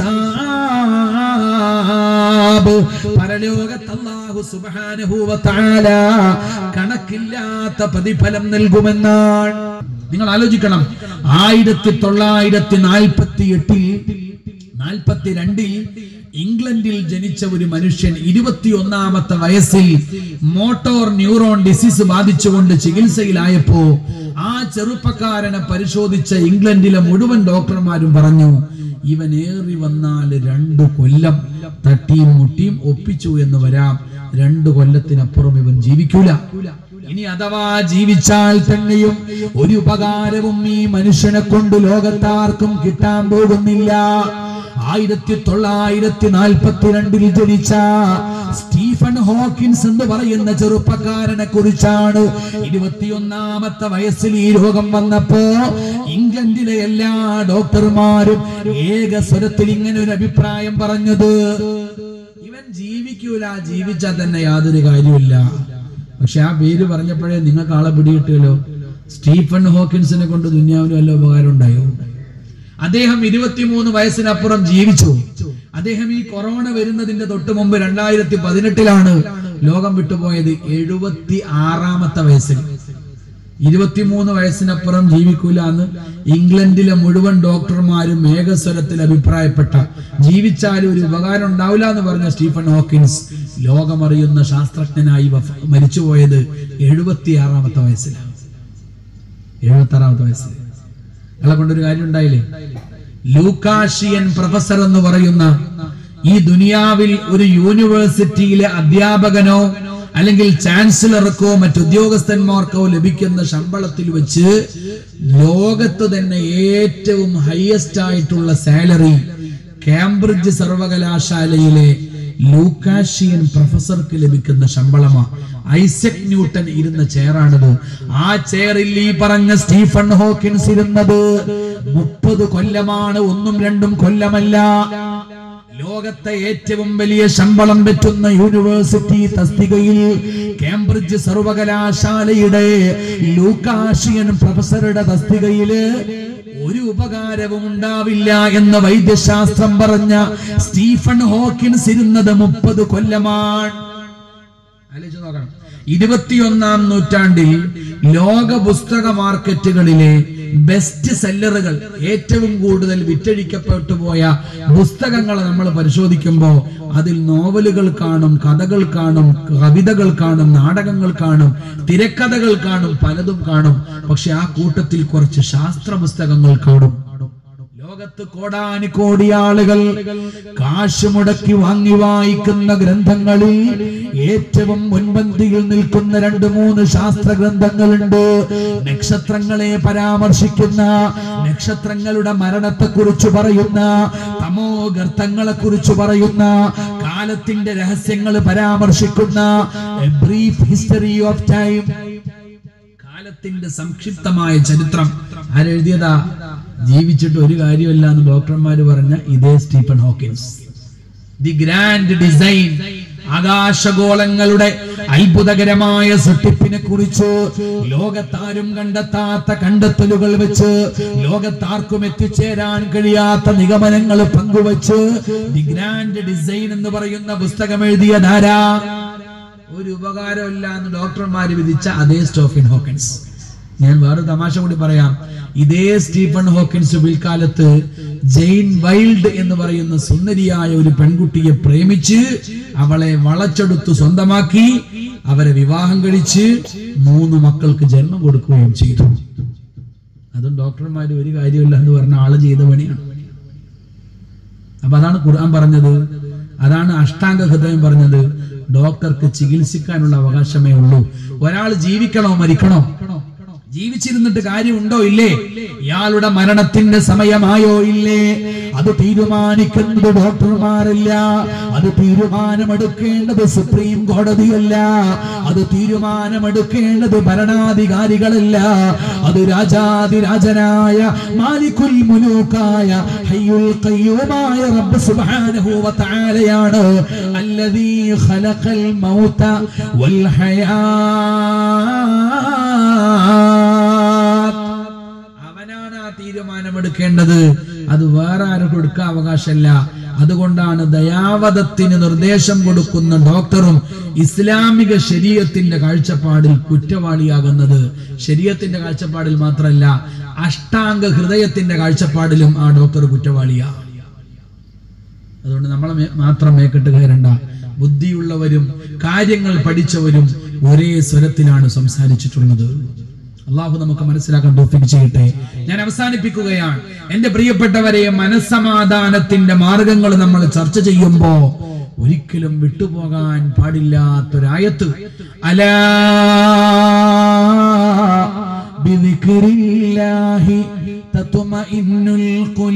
[SPEAKER 1] ഹിസാബ് പരലോകത്ത് അല്ലാഹു സുബ്ഹാനഹു വ തആല കണക്കില്ലാത്ത പ്രതിഫലം നൽകുമെന്നാണ് നിങ്ങൾ ആലോചിക്കണം ആയിരത്തി തൊള്ളായിരത്തി നാൽപ്പത്തി എട്ടിൽ നാൽപ്പത്തി രണ്ടിൽ ഇംഗ്ലണ്ടിൽ ജനിച്ച ഒരു മനുഷ്യൻ ഇരുപത്തിയൊന്നാമത്തെ വയസ്സിൽ മോട്ടോർ ന്യൂറോൺ ഡിസീസ് ബാധിച്ചുകൊണ്ട് ചികിത്സയിലായപ്പോ ചെറുപ്പക്കാരനെ പരിശോധിച്ച ഇംഗ്ലണ്ടിലെ മുഴുവൻ ഡോക്ടർമാരും പറഞ്ഞു ഇവൻ ഏറി വന്നാൽ രണ്ടു കൊല്ലം തട്ടിയും മുട്ടിയും ഒപ്പിച്ചു എന്ന് വരാം രണ്ടു കൊല്ലത്തിനപ്പുറം ഇവൻ ജീവിക്കൂല ഇനി അഥവാ ജീവിച്ചാൽ തന്നെയും ഒരു ഉപകാരവും ഈ മനുഷ്യനെ കൊണ്ട് ലോകത്താർക്കും കിട്ടാൻ പോകുന്നില്ല ആയിരത്തി തൊള്ളായിരത്തി നാൽപ്പത്തിരണ്ടിൽ ജനിച്ച സ്റ്റീഫൻ ഹോക്കിൻസ് എന്ന് പറയുന്ന ചെറുപ്പക്കാരനെ കുറിച്ചാണ് ഇരുപത്തിയൊന്നാമത്തെ വയസ്സിൽ ഈ രോഗം വന്നപ്പോ ഇംഗ്ലണ്ടിലെ എല്ലാ ഡോക്ടർമാരും ഏക സ്വരത്തിൽ ഇങ്ങനെ ഒരു അഭിപ്രായം പറഞ്ഞത് ഇവൻ ജീവിക്കൂല ജീവിച്ചാൽ തന്നെ യാതൊരു കാര്യമില്ല പക്ഷെ ആ പേര് പറഞ്ഞപ്പോഴേ നിങ്ങൾക്ക് ആളെ പിടികിട്ടുമല്ലോ സ്റ്റീഫൻ ഹോക്കിൻസിനെ കൊണ്ട് ദുന്യാവിന് വല്ല ഉപകാരം ഉണ്ടായോ അദ്ദേഹം ഇരുപത്തിമൂന്ന് വയസ്സിനപ്പുറം ജീവിച്ചു അദ്ദേഹം ഈ കൊറോണ വരുന്നതിന്റെ തൊട്ട് മുമ്പ് രണ്ടായിരത്തി പതിനെട്ടിലാണ് ലോകം വിട്ടുപോയത് എഴുപത്തി ആറാമത്തെ വയസ്സിൽ ഇരുപത്തിമൂന്ന് വയസ്സിനപ്പുറം ജീവിക്കൂല എന്ന് ഇംഗ്ലണ്ടിലെ മുഴുവൻ ഡോക്ടർമാരും ഏകസ്വരത്തിൽ അഭിപ്രായപ്പെട്ട ജീവിച്ചാലും ഒരു ഉപകാരം ഉണ്ടാവില്ല എന്ന് പറഞ്ഞ സ്റ്റീഫൻ ഹോക്കിൻസ് ലോകമറിയുന്ന ശാസ്ത്രജ്ഞനായി വഫ- മരിച്ചുപോയത് എഴുപത്തി ആറാമത്തെ വയസ്സിലാണ് എഴുപത്തി ആറാമത്തെ വയസ്സിൽ അയാളെ കൊണ്ടൊരു കാര്യം ഉണ്ടായില്ലേ ലൂക്കാഷിയൻ പ്രൊഫസർ എന്ന് പറയുന്ന ഈ ദുനിയാവിൽ ഒരു യൂണിവേഴ്സിറ്റിയിലെ അധ്യാപകനോ അല്ലെങ്കിൽ ചാൻസലർക്കോ മറ്റുദ്യോഗസ്ഥന്മാർക്കോ ലഭിക്കുന്ന ശമ്പളത്തിൽ വെച്ച് ലോകത്ത് തന്നെ ഏറ്റവും ഹയസ്റ്റ് ആയിട്ടുള്ള സാലറി കാംബ്രിഡ്ജ് സർവകലാശാലയിലെ ലൂക്കാഷിയൻ പ്രൊഫസർക്ക് ലഭിക്കുന്ന ശമ്പളമാണ് ഐസക് ന്യൂട്ടൻ ഇരുന്ന ചെയറാണിത് ആ ചെയറിൽ ഈ പറഞ്ഞ സ്റ്റീഫൻ ഹോക്കിൻസ് ഇരുന്നത് മുപ്പത് കൊല്ലമാണ് ഒന്നും രണ്ടും കൊല്ലമല്ല ലോകത്തെ ഏറ്റവും വലിയ ശമ്പളം പറ്റുന്ന യൂണിവേഴ്സിറ്റി തസ്തികയിൽ കേംബ്രിഡ്ജ് സർവകലാശാലയുടെ ലൂക്കാഷിയൻ പ്രൊഫസറുടെ തസ്തികയില് ഒരു ഉപകാരവും ഉണ്ടാവില്ല എന്ന് വൈദ്യശാസ്ത്രം പറഞ്ഞ സ്റ്റീഫൻ ഹോക്കിൻസ് ഇരുന്നത് മുപ്പത് കൊല്ലമാണ് ആലോചിച്ച് നോക്കണം ഇരുപത്തിയൊന്നാം നൂറ്റാണ്ടിൽ ലോക പുസ്തക മാർക്കറ്റുകളിലെ ബെസ്റ്റ് സെല്ലറുകൾ ഏറ്റവും കൂടുതൽ വിറ്റഴിക്കപ്പെട്ടു പോയ പുസ്തകങ്ങൾ നമ്മൾ പരിശോധിക്കുമ്പോൾ അതിൽ നോവലുകൾ കാണും കഥകൾ കാണും കവിതകൾ കാണും നാടകങ്ങൾ കാണും തിരക്കഥകൾ കാണും പലതും കാണും പക്ഷെ ആ കൂട്ടത്തിൽ കുറച്ച് ശാസ്ത്ര പുസ്തകങ്ങൾ കാണും ലോകത്ത് കോടാനുകോടി ആളുകൾ കാശ് മുടക്കി വാങ്ങി വായിക്കുന്ന ഗ്രന്ഥങ്ങളിൽ ഏറ്റവും മുൻപന്തിയിൽ നിൽക്കുന്ന രണ്ട് മൂന്ന് ശാസ്ത്ര ഗ്രന്ഥങ്ങളുണ്ട് നക്ഷത്രങ്ങളെ പരാമർശിക്കുന്ന നക്ഷത്രങ്ങളുടെ മരണത്തെ കുറിച്ച് പറയുന്ന തമോ ഗർത്തങ്ങളെ കുറിച്ച് പറയുന്ന കാലത്തിന്റെ രഹസ്യങ്ങൾ പരാമർശിക്കുന്ന ബ്രീഫ് ഹിസ്റ്ററി ഓഫ് ടൈം കാലത്തിന്റെ സംക്ഷിപ്തമായ ചരിത്രം ആരെഴുതിയതാ ജീവിച്ചിട്ട് ഒരു കാര്യമില്ല എന്ന് ഡോക്ടർമാര് പറഞ്ഞ ഇതേ Stephen Hawkins the grand design ആകാശഗോളങ്ങളുടെ അത്ഭുതകരമായ സൃഷ്ടിപ്പിനെ കുറിച്ച് ലോകത്താരും കണ്ടെത്താത്ത കണ്ടെത്തലുകൾ വെച്ച് ലോകത്താർക്കും എത്തിച്ചേരാൻ കഴിയാത്ത നിഗമനങ്ങൾ പങ്കുവച്ച് ദി ഗ്രാൻഡ് ഡിസൈൻ എന്ന് പറയുന്ന പുസ്തകം എഴുതിയ ധാരാ ഒരു ഉപകാരമില്ല എന്ന് ഡോക്ടർമാര് വിധിച്ച അതേ സ്റ്റോഫിൻ ഹോക്കിൻസ് ഞാൻ വേറെ തമാശ കൂടി പറയാം ഇതേ സ്റ്റീഫൻ ഹോക്കിൻസ് പിൽക്കാലത്ത് ജെയിൻ വൈൽഡ് എന്ന് പറയുന്ന സുന്ദരിയായ ഒരു പെൺകുട്ടിയെ പ്രേമിച്ച് അവളെ വളച്ചെടുത്ത് സ്വന്തമാക്കി അവരെ വിവാഹം കഴിച്ച് മൂന്ന് മക്കൾക്ക് ജന്മം കൊടുക്കുകയും ചെയ്തു അതും ഡോക്ടർമാര് ഒരു കാര്യമില്ല എന്ന് പറഞ്ഞ ആള് ചെയ്ത പണിയാണ് അപ്പൊ അതാണ് ഖുർആൻ പറഞ്ഞത് അതാണ് അഷ്ടാംഗ ഹൃദയം പറഞ്ഞത് ഡോക്ടർക്ക് ചികിത്സിക്കാനുള്ള അവകാശമേ ഉള്ളൂ ഒരാൾ ജീവിക്കണോ മരിക്കണോ ജീവിച്ചിരുന്നിട്ട് കാര്യമുണ്ടോ ഇല്ലേ ഇയാളുടെ മരണത്തിന്റെ സമയമായോ ഇല്ലേ അത് തീരുമാനിക്കുന്നത് ഡോക്ടർമാരല്ല അത് തീരുമാനമെടുക്കേണ്ടത് സുപ്രീം കോടതിയല്ല അത് തീരുമാനമെടുക്കേണ്ടത് ഭരണാധികാരികളല്ല അത് രാജാതിരാജനായ മാലിക്കുൽ മുലൂക്കായ ഹയ്യുൽ ഖയ്യൂമായ റബ്ബ് സുബ്ഹാനഹു വ തആലയാണ് അല്ലദീ ഖലഖൽ മൗത വൽ ഹയാത്ത് അവനാണ് ആ തീരുമാനമെടുക്കേണ്ടത് അത് വേറെ ആർക്കും എടുക്കാൻ അവകാശമല്ല അതുകൊണ്ടാണ് ദയാവധത്തിന് നിർദ്ദേശം കൊടുക്കുന്ന ഡോക്ടറും ഇസ്ലാമിക ശരീരത്തിന്റെ കാഴ്ചപ്പാടിൽ കുറ്റവാളിയാകുന്നത് ശരീരത്തിന്റെ കാഴ്ചപ്പാടിൽ മാത്രമല്ല അഷ്ടാംഗ ഹൃദയത്തിന്റെ കാഴ്ചപ്പാടിലും ആ ഡോക്ടർ കുറ്റവാളിയാ അതുകൊണ്ട് നമ്മളെ മേ- മാത്രം മേക്കെട്ട് കയറണ്ട ബുദ്ധിയുള്ളവരും കാര്യങ്ങൾ പഠിച്ചവരും ഒരേ സ്വരത്തിലാണ് സംസാരിച്ചിട്ടുള്ളത് അള്ളാഹു നമുക്ക് മനസ്സിലാക്കാൻ തോഫിക്ക് ചെയ്യട്ടെ ഞാൻ അവസാനിപ്പിക്കുകയാണ് എന്റെ പ്രിയപ്പെട്ടവരെ മനസ്സമാധാനത്തിന്റെ മാർഗങ്ങൾ നമ്മൾ ചർച്ച ചെയ്യുമ്പോ ഒരിക്കലും വിട്ടുപോകാൻ പാടില്ലാത്തൊരായത്ത് അലാ ബിദിക്രില്ലാഹി തത്മഇന്നുൽ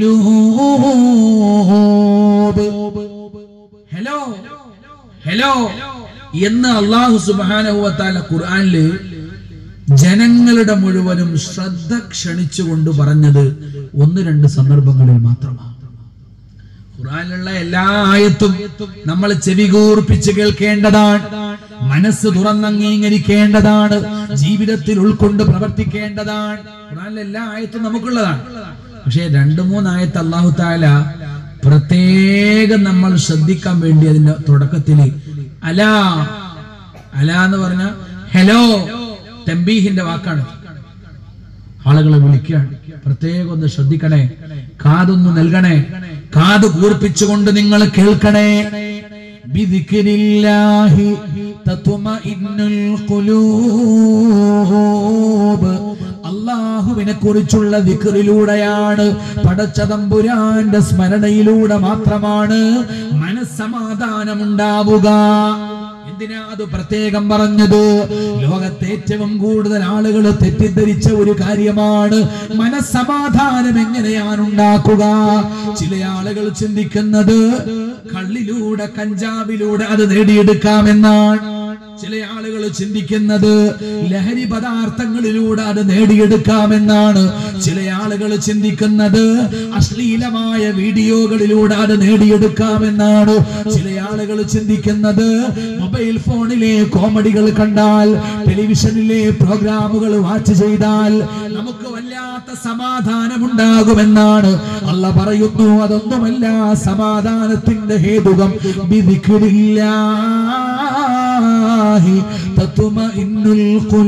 [SPEAKER 1] ഖുലൂബ് ഹലോ ഹലോ എന്ന് അള്ളാഹു സുബാനുവത്താല ഖുർആനില് ജനങ്ങളുടെ മുഴുവനും ശ്രദ്ധ ക്ഷണിച്ചുകൊണ്ട് പറഞ്ഞത് ഒന്ന് രണ്ട് സന്ദർഭങ്ങളിൽ മാത്രമാണ് ഖുർആനിലുള്ള എല്ലാ ആയത്തും നമ്മൾ ചെവി കൂർപ്പിച്ച് കേൾക്കേണ്ടതാണ് മനസ്സ് തുറന്നംഗീകരിക്കേണ്ടതാണ് ജീവിതത്തിൽ ഉൾക്കൊണ്ട് പ്രവർത്തിക്കേണ്ടതാണ് ഖുർആനിലെ എല്ലാ ആയത്തും നമുക്കുള്ളതാണ് പക്ഷേ രണ്ടു മൂന്നായത്ത് അള്ളാഹു താല പ്രത്യേകം നമ്മൾ ശ്രദ്ധിക്കാൻ വേണ്ടി അതിന്റെ തുടക്കത്തിൽ അല അല എന്ന് പറഞ്ഞ ഹലോ തെമ്പീഹിന്റെ വാക്കാണ് ആളുകളെ വിളിക്കുകയാണ് പ്രത്യേകം ഒന്ന് ശ്രദ്ധിക്കണേ കാതൊന്ന് നൽകണേ കാത് കൂർപ്പിച്ചുകൊണ്ട് നിങ്ങൾ കേൾക്കണേ ബിദിക്രില്ലാഹി തത്മഇന്നുൽ ഖുലൂബ് അള്ളാഹുവിനെ കുറിച്ചുള്ള ദിക്റിലൂടെയാണ് പടച്ചതമ്പുരാന്റെ സ്മരണയിലൂടെ മാത്രമാണ് മനസ്സമാധാനമുണ്ടാവുക എന്തിനാ അത് പ്രത്യേകം പറഞ്ഞത് ലോകത്തെ ഏറ്റവും കൂടുതൽ ആളുകൾ തെറ്റിദ്ധരിച്ച ഒരു കാര്യമാണ് മനസ്സമാധാനം എങ്ങനെയാണ് ഉണ്ടാക്കുക ചില ആളുകൾ ചിന്തിക്കുന്നത് കള്ളിലൂടെ കഞ്ചാവിലൂടെ അത് നേടിയെടുക്കാമെന്നാണ് ചില ആളുകൾ ചിന്തിക്കുന്നത് ലഹരി പദാർത്ഥങ്ങളിലൂടെ അത് നേടിയെടുക്കാമെന്നാണ് ചില ആളുകൾ ചിന്തിക്കുന്നത് അശ്ലീലമായ വീഡിയോകളിലൂടെ അത് നേടിയെടുക്കാമെന്നാണ് ചില ആളുകൾ ചിന്തിക്കുന്നത് മൊബൈൽ ഫോണിലെ കോമഡികൾ കണ്ടാൽ ടെലിവിഷനിലെ പ്രോഗ്രാമുകൾ വാച്ച് ചെയ്താൽ നമുക്ക് വല്ലാത്ത സമാധാനമുണ്ടാകുമെന്നാണ് അല്ല പറയുന്നു അതൊന്നുമല്ല സമാധാനത്തിന്റെ ഹേതുകം ബിദിക്രില്ലാഹി തത്മഇന്നുൽ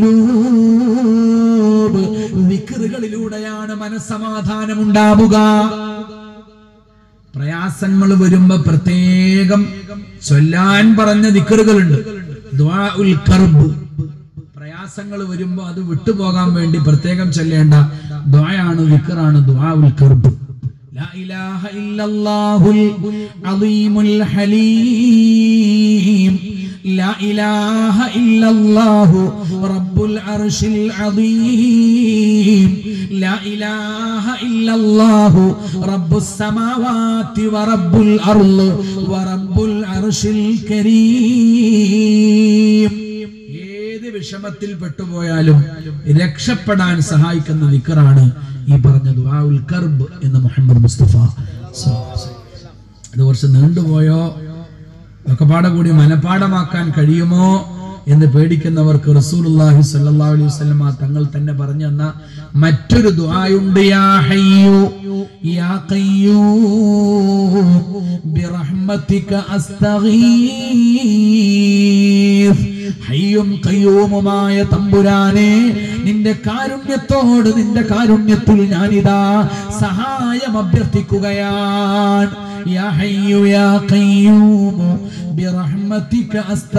[SPEAKER 1] ഖുലൂബ് ദിക്റുകളിലൂടെയാണ് മനസ്സമാധാനം ഉണ്ടാവുക പ്രയാസങ്ങൾ വരുമ്പോ പ്രത്യേകം ചൊല്ലാൻ പറഞ്ഞ ദിക്കറുകളുണ്ട് ദുആഉൽ കർബ് പ്രയാസങ്ങൾ വരുമ്പോ അത് വിട്ടുപോകാൻ വേണ്ടി പ്രത്യേകം ചൊല്ലേണ്ട ദ്വായാണ് വിക്കറാണ് ദുആഉൽ കർബ് لا إله إلا الله العظيم الحليم لا إله إلا الله رب العرش العظيم لا إله إلا الله رب السماوات ورب الأرض ورب العرش الكريم ഏത് വിഷമത്തിൽ പെട്ടുപോയാലും രക്ഷപ്പെടാൻ സഹായിക്കുന്ന വിക്കറാണ് ഈ പറഞ്ഞ ദുആഉൽ കർബ് എന്ന് മുഹമ്മദ് മുസ്തഫ അത് കുറച്ച് നീണ്ടുപോയോ ഒക്കെ പാടെ കൂടി മനപാഠമാക്കാൻ കഴിയുമോ എന്ന് പേടിക്കുന്നവർക്ക് റസൂലുള്ളാഹി സ്വല്ലല്ലാഹു അലൈഹി വസല്ലമ തങ്ങൾ തന്നെ പറഞ്ഞു തന്ന മറ്റൊരു ദുആയുണ്ട് യാ ഹയ്യു യാ ഖയ്യൂം ബിറഹ്മതിക അസ്തഗീസ് ഹയ്യും ഖയ്യൂമുമായ തമ്പുരാനെ നിന്റെ കാരുണ്യത്തോട് നിന്റെ കാരുണ്യത്തിൽ ഞാനിതാ സഹായം അഭ്യർത്ഥിക്കുകയാണ് യാ ഹയ്യു യാ ഖയ്യൂമു ബിറഹ്മതിക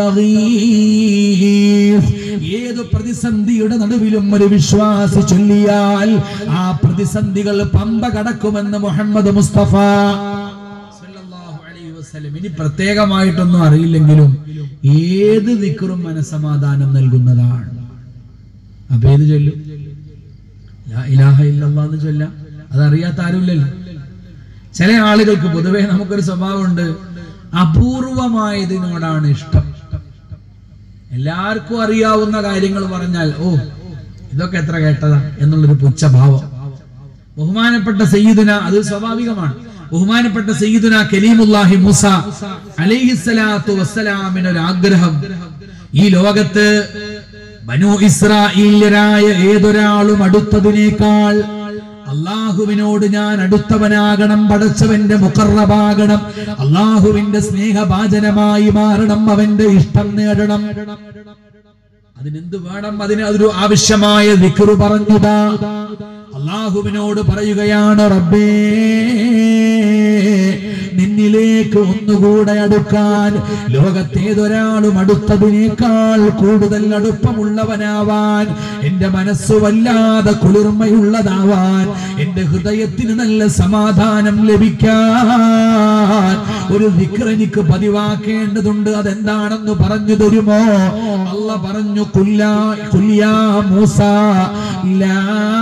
[SPEAKER 1] അസ്തഗീസ് ഏത് പ്രതിസന്ധിയുടെ നടുവിലും ഒരു വിശ്വാസി ചൊല്ലിയാൽ ആ പ്രതിസന്ധികൾ പമ്പ കടക്കുമെന്ന് മുഹമ്മദ് മുസ്തഫ സല്ലല്ലാഹു അലൈഹി വസല്ലം. ഇനി പ്രത്യേകമായിട്ടൊന്നും അറിയില്ലെങ്കിലും ഏത് ദിക്കറും മനസമാധാനം നൽകുന്നതാണ് അപ്പൊ ഏത് ചൊല്ലും ലാ ഇലാഹ ഇല്ലല്ലാഹ് എന്ന് ചൊല്ലാം അതറിയാത്ത ആരുമില്ലല്ലോ ചില ആളുകൾക്ക് പൊതുവെ നമുക്കൊരു സ്വഭാവമുണ്ട് അപൂർവമായതിനോടാണ് ഇഷ്ടം എല്ലാവർക്കും അറിയാവുന്ന കാര്യങ്ങൾ പറഞ്ഞാൽ ഓ ഇതൊക്കെ എത്ര കേട്ടതാ എന്നുള്ളൊരു പുച്ഛഭാവം ബഹുമാനപ്പെട്ട സയ്യിദുന അത് സ്വാഭാവികമാണ് ബഹുമാനപ്പെട്ട സയ്യിദുന കലീമുല്ലാഹി മൂസ അലൈഹിസ്സലാത്തു വസ്സലാമിന് ഒരു ആഗ്രഹം ഈ ലോകത്ത് ബനു ഇസ്രായേലരായ ഏതൊരാളും അടുത്തതിനേക്കാൾ അള്ളാഹുവിനോട് ഞാൻ അടുത്തവനാകണം പടച്ചവന്റെ മുഖറബാകണം അള്ളാഹുവിന്റെ സ്നേഹഭാചനമായി മാറണം അവന്റെ ഇഷ്ടം നേടണം അതിനെന്ത് വേണം അതിന് അതൊരു ആവശ്യമായ വിക്രു പറഞ്ഞുതാ അള്ളാഹുവിനോട് പറയുകയാണ് റബ്ബേ നിന്നിൽ എന്നിലേക്ക് ഒന്നുകൂടെ അടുക്കാൻ ലോകത്തേതൊരാളും അടുത്തതിനേക്കാൾ കൂടുതൽ അടുപ്പമുള്ളവനാവാൻ എന്റെ മനസ്സ് വല്ലാതെ കുളിർമയുള്ളതാവാൻ എന്റെ ഹൃദയത്തിന് നല്ല സമാധാനം ലഭിക്കാൻ ഒരു ദിക്ർ എനിക്ക് പതിവാക്കേണ്ടതുണ്ട് അതെന്താണെന്ന് പറഞ്ഞു തരുമോ അല്ല പറഞ്ഞു കുല്ലാ കുല്യാ മൂസ ലാ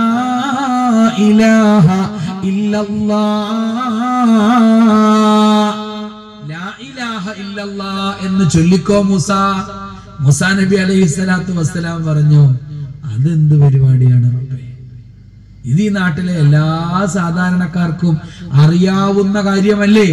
[SPEAKER 1] ഇലാഹ ഇല്ലല്ലാഹ് ലാ ഇലാഹ ഇല്ലല്ലാ എന്ന് ചൊല്ലിക്കോ മൂസ മുസാ നബി അലൈഹി സ്വലാത്തു വസ്സലാം പറഞ്ഞു അതെന്ത് പരിപാടിയാണ് റബ്ബേ ഇത് ഈ നാട്ടിലെ എല്ലാ സാധാരണക്കാർക്കും അറിയാവുന്ന കാര്യമല്ലേ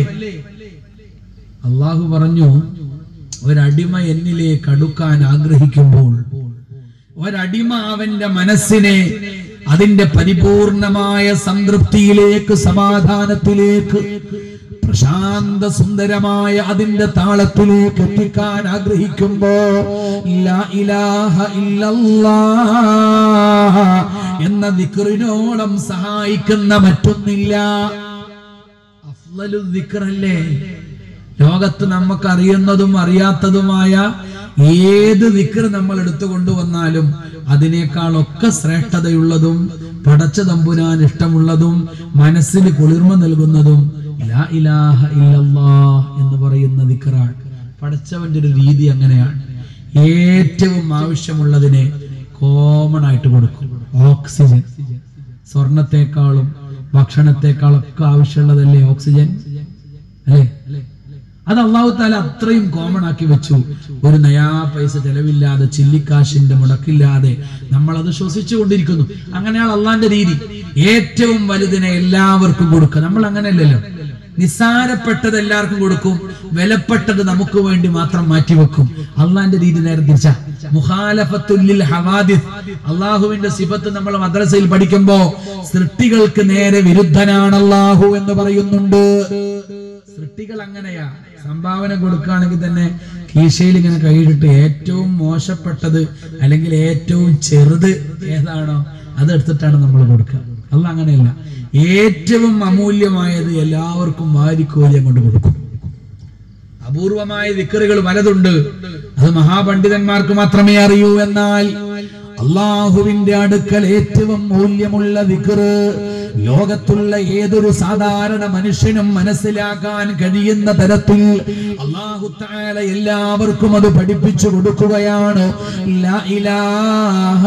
[SPEAKER 1] അള്ളാഹു പറഞ്ഞു ഒരടിമ എന്നിലേക്ക് അടുക്കാൻ ആഗ്രഹിക്കുമ്പോൾ ഒരടിമ അവന്റെ മനസ്സിനെ അതിന്റെ പരിപൂർണമായ സംതൃപ്തിയിലേക്ക് സമാധാനത്തിലേക്ക് പ്രശാന്ത സുന്ദരമായ അതിന്റെ താളത്തിലേക്ക് എത്തിക്കാൻ ആഗ്രഹിക്കുമ്പോ ലാ ഇലാഹ ഇല്ലല്ലാഹ് എന്ന ദിക്റിനോളം സഹായിക്കുന്ന മറ്റൊന്നില്ല അഫ്ളലു ദിക്റല്ലേ ലോകത്ത് നമുക്ക് അറിയുന്നതും അറിയാത്തതുമായ ഏത് ദിക്ർ നമ്മൾ എടുത്തു കൊണ്ടുവന്നാലും അതിനേക്കാളൊക്കെ ശ്രേഷ്ഠതയുള്ളതും പടച്ച തമ്പുരാൻ ഇഷ്ടമുള്ളതും മനസ്സിന് കുളിർമ നൽകുന്നതും ലാ ഇലാഹ ഇല്ലല്ലാ എന്ന് പറയുന്ന ദിക്റാണ് പടച്ചവന്റെ ഒരു രീതി അങ്ങനെയാണ് ഏറ്റവും ആവശ്യമുള്ളതിനെ കോമൺ ആയിട്ട് കൊടുക്കും ഓക്സിജൻ സ്വർണത്തെക്കാളും ഭക്ഷണത്തെക്കാളും ഒക്കെ ആവശ്യമുള്ളതല്ലേ ഓക്സിജൻ അല്ലേ അത് അള്ളാഹു താല അത്രയും കോമൺ ആക്കി വെച്ചു ഒരു നയാ പൈസ ചെലവില്ലാതെ ചില്ലിക്കാശിന്റെ മുടക്കില്ലാതെ നമ്മൾ അത് ശ്വസിച്ചു കൊണ്ടിരിക്കുന്നു അങ്ങനെയാണ് അള്ളാന്റെ രീതി ഏറ്റവും വലുതിനെ എല്ലാവർക്കും കൊടുക്കുക നമ്മൾ അങ്ങനെയല്ലല്ലോ നിസ്സാരപ്പെട്ടത് എല്ലാവർക്കും കൊടുക്കും വിലപ്പെട്ടത് നമുക്ക് വേണ്ടി മാത്രം മാറ്റിവെക്കും അള്ളാന്റെ രീതി നേരെ തിരിച്ച മുഖാലഫത്തുല്ലിൽ ഹവാദിസ് അള്ളാഹുവിന്റെ സിബത്ത് നമ്മൾ മദ്രസയിൽ പഠിക്കുമ്പോ സൃഷ്ടികൾക്ക് നേരെ വിരുദ്ധനാണ് അള്ളാഹു എന്ന് പറയുന്നുണ്ട് സൃഷ്ടികൾ അങ്ങനെയാ സംഭാവന കൊടുക്കുകയാണെങ്കിൽ തന്നെ കീശയിൽ ഇങ്ങനെ കൈയിട്ടിട്ട് ഏറ്റവും മോശപ്പെട്ടത് അല്ലെങ്കിൽ ഏറ്റവും ചെറുത് ഏതാണോ അതെടുത്തിട്ടാണ് നമ്മൾ കൊടുക്കുക അല്ല അങ്ങനെയല്ല ഏറ്റവും അമൂല്യമായത് എല്ലാവർക്കും വാരിക്കോരി അങ്ങോട്ട് കൊടുക്കും അപൂർവമായ വിക്കറുകൾ പലതുണ്ട് അത് മഹാപണ്ഡിതന്മാർക്ക് മാത്രമേ അറിയൂ എന്നാൽ അള്ളാഹുവിന്റെ അടുക്കൽ ഏറ്റവും മൂല്യമുള്ള വിക്കറ് ലോകത്തുള്ള ഏതൊരു സാധാരണ മനുഷ്യനും മനസ്സിലാക്കാൻ കഴിയുന്ന തരത്തിൽ അള്ളാഹു താല എല്ലാവർക്കും അത് പഠിപ്പിച്ചു കൊടുക്കുകയാണ് ലാ ഇലാഹ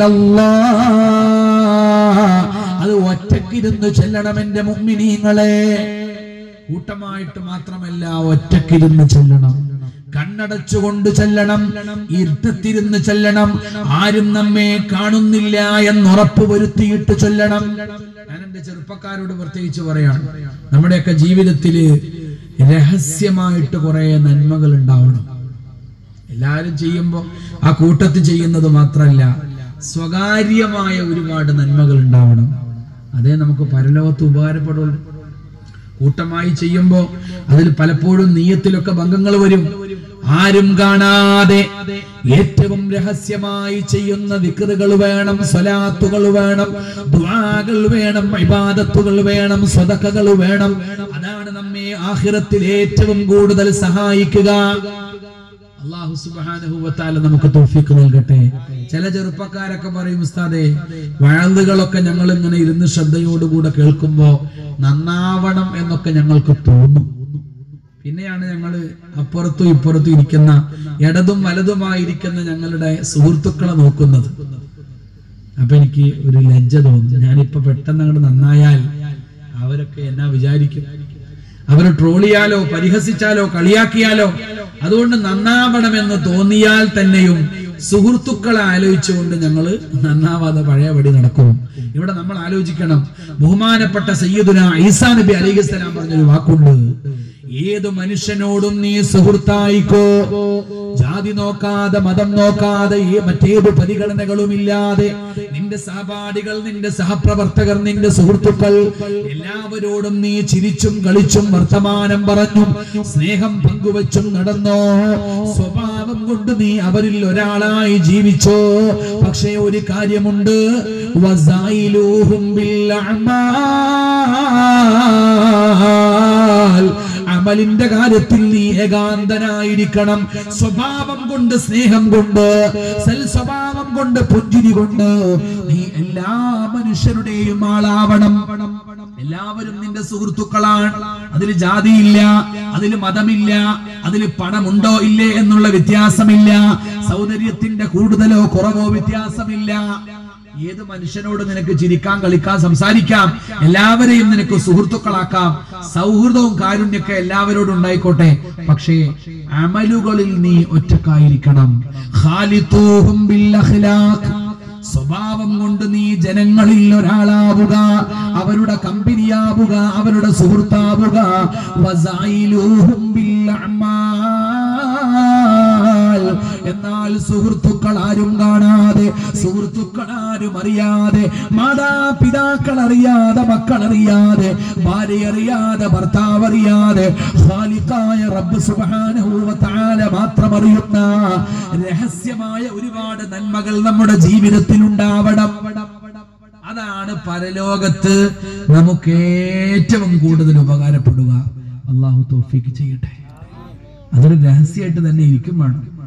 [SPEAKER 1] ഇല്ലല്ലാഹ്. അത് ഒറ്റക്കിരുന്ന് ചെല്ലണം എന്റെ മുമ്മിനീങ്ങളെ കൂട്ടമായിട്ട് മാത്രമല്ല ഒറ്റക്കിരുന്ന് ചെല്ലണം കണ്ണടച്ചുകൊണ്ട് ചെല്ലണം ഇരുട്ടത്തിരുന്ന് ചെല്ലണം ആരും നമ്മെ കാണുന്നില്ല എന്നുറപ്പ് വരുത്തിയിട്ട് ചൊല്ലണം ഞാൻ എന്റെ ചെറുപ്പക്കാരോട് പ്രത്യേകിച്ച് പറയാണ് നമ്മുടെയൊക്കെ ജീവിതത്തില് രഹസ്യമായിട്ട് കുറെ നന്മകൾ ഉണ്ടാവണം എല്ലാവരും ചെയ്യുമ്പോൾ ആ കൂട്ടത്തിൽ ചെയ്യുന്നത് മാത്രമല്ല സ്വകാര്യമായ ഒരുപാട് നന്മകൾ ഉണ്ടാവണം അതേ നമുക്ക് പരലോകത്ത് ഉപകാരപ്പെടുള്ളൂ കൂട്ടമായി ചെയ്യുമ്പോൾ അതിൽ പലപ്പോഴും നീയത്തിലൊക്കെ ഭംഗങ്ങൾ വരും ആരും കാണാതെ ഏറ്റവും രഹസ്യമായി ചെയ്യുന്ന വിക്റുകൾ വേണം സ്വലാത്തുകൾ വേണം ദുആകൾ വേണം ഇബാദത്തുകൾ വേണം സ്വതക്കകൾ വേണം അതാണ് നമ്മെ ആഖിറത്തിൽ ഏറ്റവും കൂടുതൽ സഹായിക്കുക അള്ളാഹു സുബ്ഹാനഹു വതആല നമുക്ക് തൗഫീഖ് നൽകട്ടെ ചില ചെറുപ്പക്കാരൊക്കെ പറയും ഉസ്താദേ വഴലുകളൊക്കെ ഞങ്ങൾ ഇങ്ങനെ ഇരുന്ന് ശ്രദ്ധയോടുകൂടെ കേൾക്കുമ്പോ നന്നാവണം എന്നൊക്കെ ഞങ്ങൾക്ക് തോന്നും പിന്നെയാണ് ഞങ്ങൾ അപ്പുറത്തും ഇപ്പുറത്തും ഇരിക്കുന്ന ഇടതും വലതുമായിരിക്കുന്ന ഞങ്ങളുടെ സുഹൃത്തുക്കളെ നോക്കുന്നത് അപ്പൊ എനിക്ക് ഒരു ലജ്ജ തോന്നും ഞാനിപ്പോ പെട്ടെന്ന് അങ്ങോട്ട് നന്നായാൽ അവരൊക്കെ എന്നാ വിചാരിക്കും അവര് ട്രോളിയാലോ പരിഹസിച്ചാലോ കളിയാക്കിയാലോ അതുകൊണ്ട് നന്നാവണമെന്ന് തോന്നിയാൽ തന്നെയും സുഹൃത്തുക്കളെ ആലോചിച്ചുകൊണ്ട് ഞങ്ങൾ നന്നാവാതെ പഴയപടി നടക്കും ഇവിടെ നമ്മൾ ആലോചിക്കണം ബഹുമാനപ്പെട്ട സയ്യിദുന ഈസാ നബി അലിഖിസ്സലാം പറഞ്ഞൊരു വാക്കുണ്ട് ഏത് മനുഷ്യനോടും നീ സുഹൃത്തായിക്കോ ജാതി നോക്കാതെ മതം നോക്കാതെ ഈ മറ്റേത് പരിഗണനകളും ഇല്ലാതെ നിന്റെ സഹപാഠികൾ നിന്റെ സഹപ്രവർത്തകർ നിന്റെ സുഹൃത്തുക്കൾ എല്ലാവരോടും നീ ചിരിച്ചും കളിച്ചും വർത്തമാനം പറഞ്ഞും സ്നേഹം പങ്കുവച്ചും നടന്നോ സ്വഭാവം കൊണ്ട് നീ അവരിൽ ഒരാളായി ജീവിച്ചോ പക്ഷേ ഒരു കാര്യമുണ്ട് വസായിലൂഹും ബിൽ അഅമാൽ. അമൽ അമലിന്റെ കാര്യത്തിൽ നീ ഏകാന്തനായിരിക്കണം സ്വഭാവം കൊണ്ട് സ്നേഹം കൊണ്ട് സൽ സ്വഭാവം കൊണ്ട് പുഞ്ചിരി കൊണ്ട് നീ എല്ലാ മനുഷ്യരുടെയും ആളാവണം എല്ലാവരും നിന്റെ സുഹൃത്തുക്കളാണ് അതിൽ ജാതിയില്ല അതിൽ മതമില്ല അതിൽ പണമുണ്ടോ ഇല്ലേ എന്നുള്ള വ്യത്യാസമില്ല സൗന്ദര്യത്തിന്റെ കൂടുതലോ കുറവോ വ്യത്യാസമില്ല ഏത് മനുഷ്യനോട് നിനക്ക് ചിരിക്കാൻ കളിക്കാൻ സംസാരിക്കാം എല്ലാവരെയും നിനക്ക് സുഹൃത്തുക്കളാക്കാം സൗഹൃദവും കാരുണ്യൊക്കെ എല്ലാവരോടും ഉണ്ടായിക്കോട്ടെ പക്ഷേ അമലുകളിൽ നീ ഒറ്റക്കായിരിക്കണം ഖാലിത്തൂഹും ബിൽ അഖ്ലാഖ്. സ്വഭാവം കൊണ്ട് നീ ജനങ്ങളിൽ ഒരാളാവുക അവരുടെ കമ്പനിയാവുക അവരുടെ സുഹൃത്താവുക വസായിലൂഹും ബിൽ അഅ്മാൽ. എന്നാൽ സുഹൃത്തുക്കൾ ആരും കാണാതെ സുഹൃത്തുക്കൾ ആരും അറിയാതെ മാതാപിതാക്കൾ അറിയാതെ മക്കൾ അറിയാതെ ഭാര്യ അറിയാതെ ഭർത്താവ് അറിയാതെ ഖാലിഖായ റബ്ബ് സുബ്ഹാനഹു വ തആല മാത്രം അറിയുന്ന രഹസ്യമായ ഒരുപാട് നന്മകൾ നമ്മുടെ ജീവിതത്തിൽ ഉണ്ടാവണം അതാണ് പരലോകത്ത് നമുക്ക് ഏറ്റവും കൂടുതൽ ഉപകാരപ്പെടുക അള്ളാഹു തോഫിക്ക് ചെയ്യട്ടെ അതൊരു രഹസ്യമായിട്ട് തന്നെ ഇരിക്കും വേണം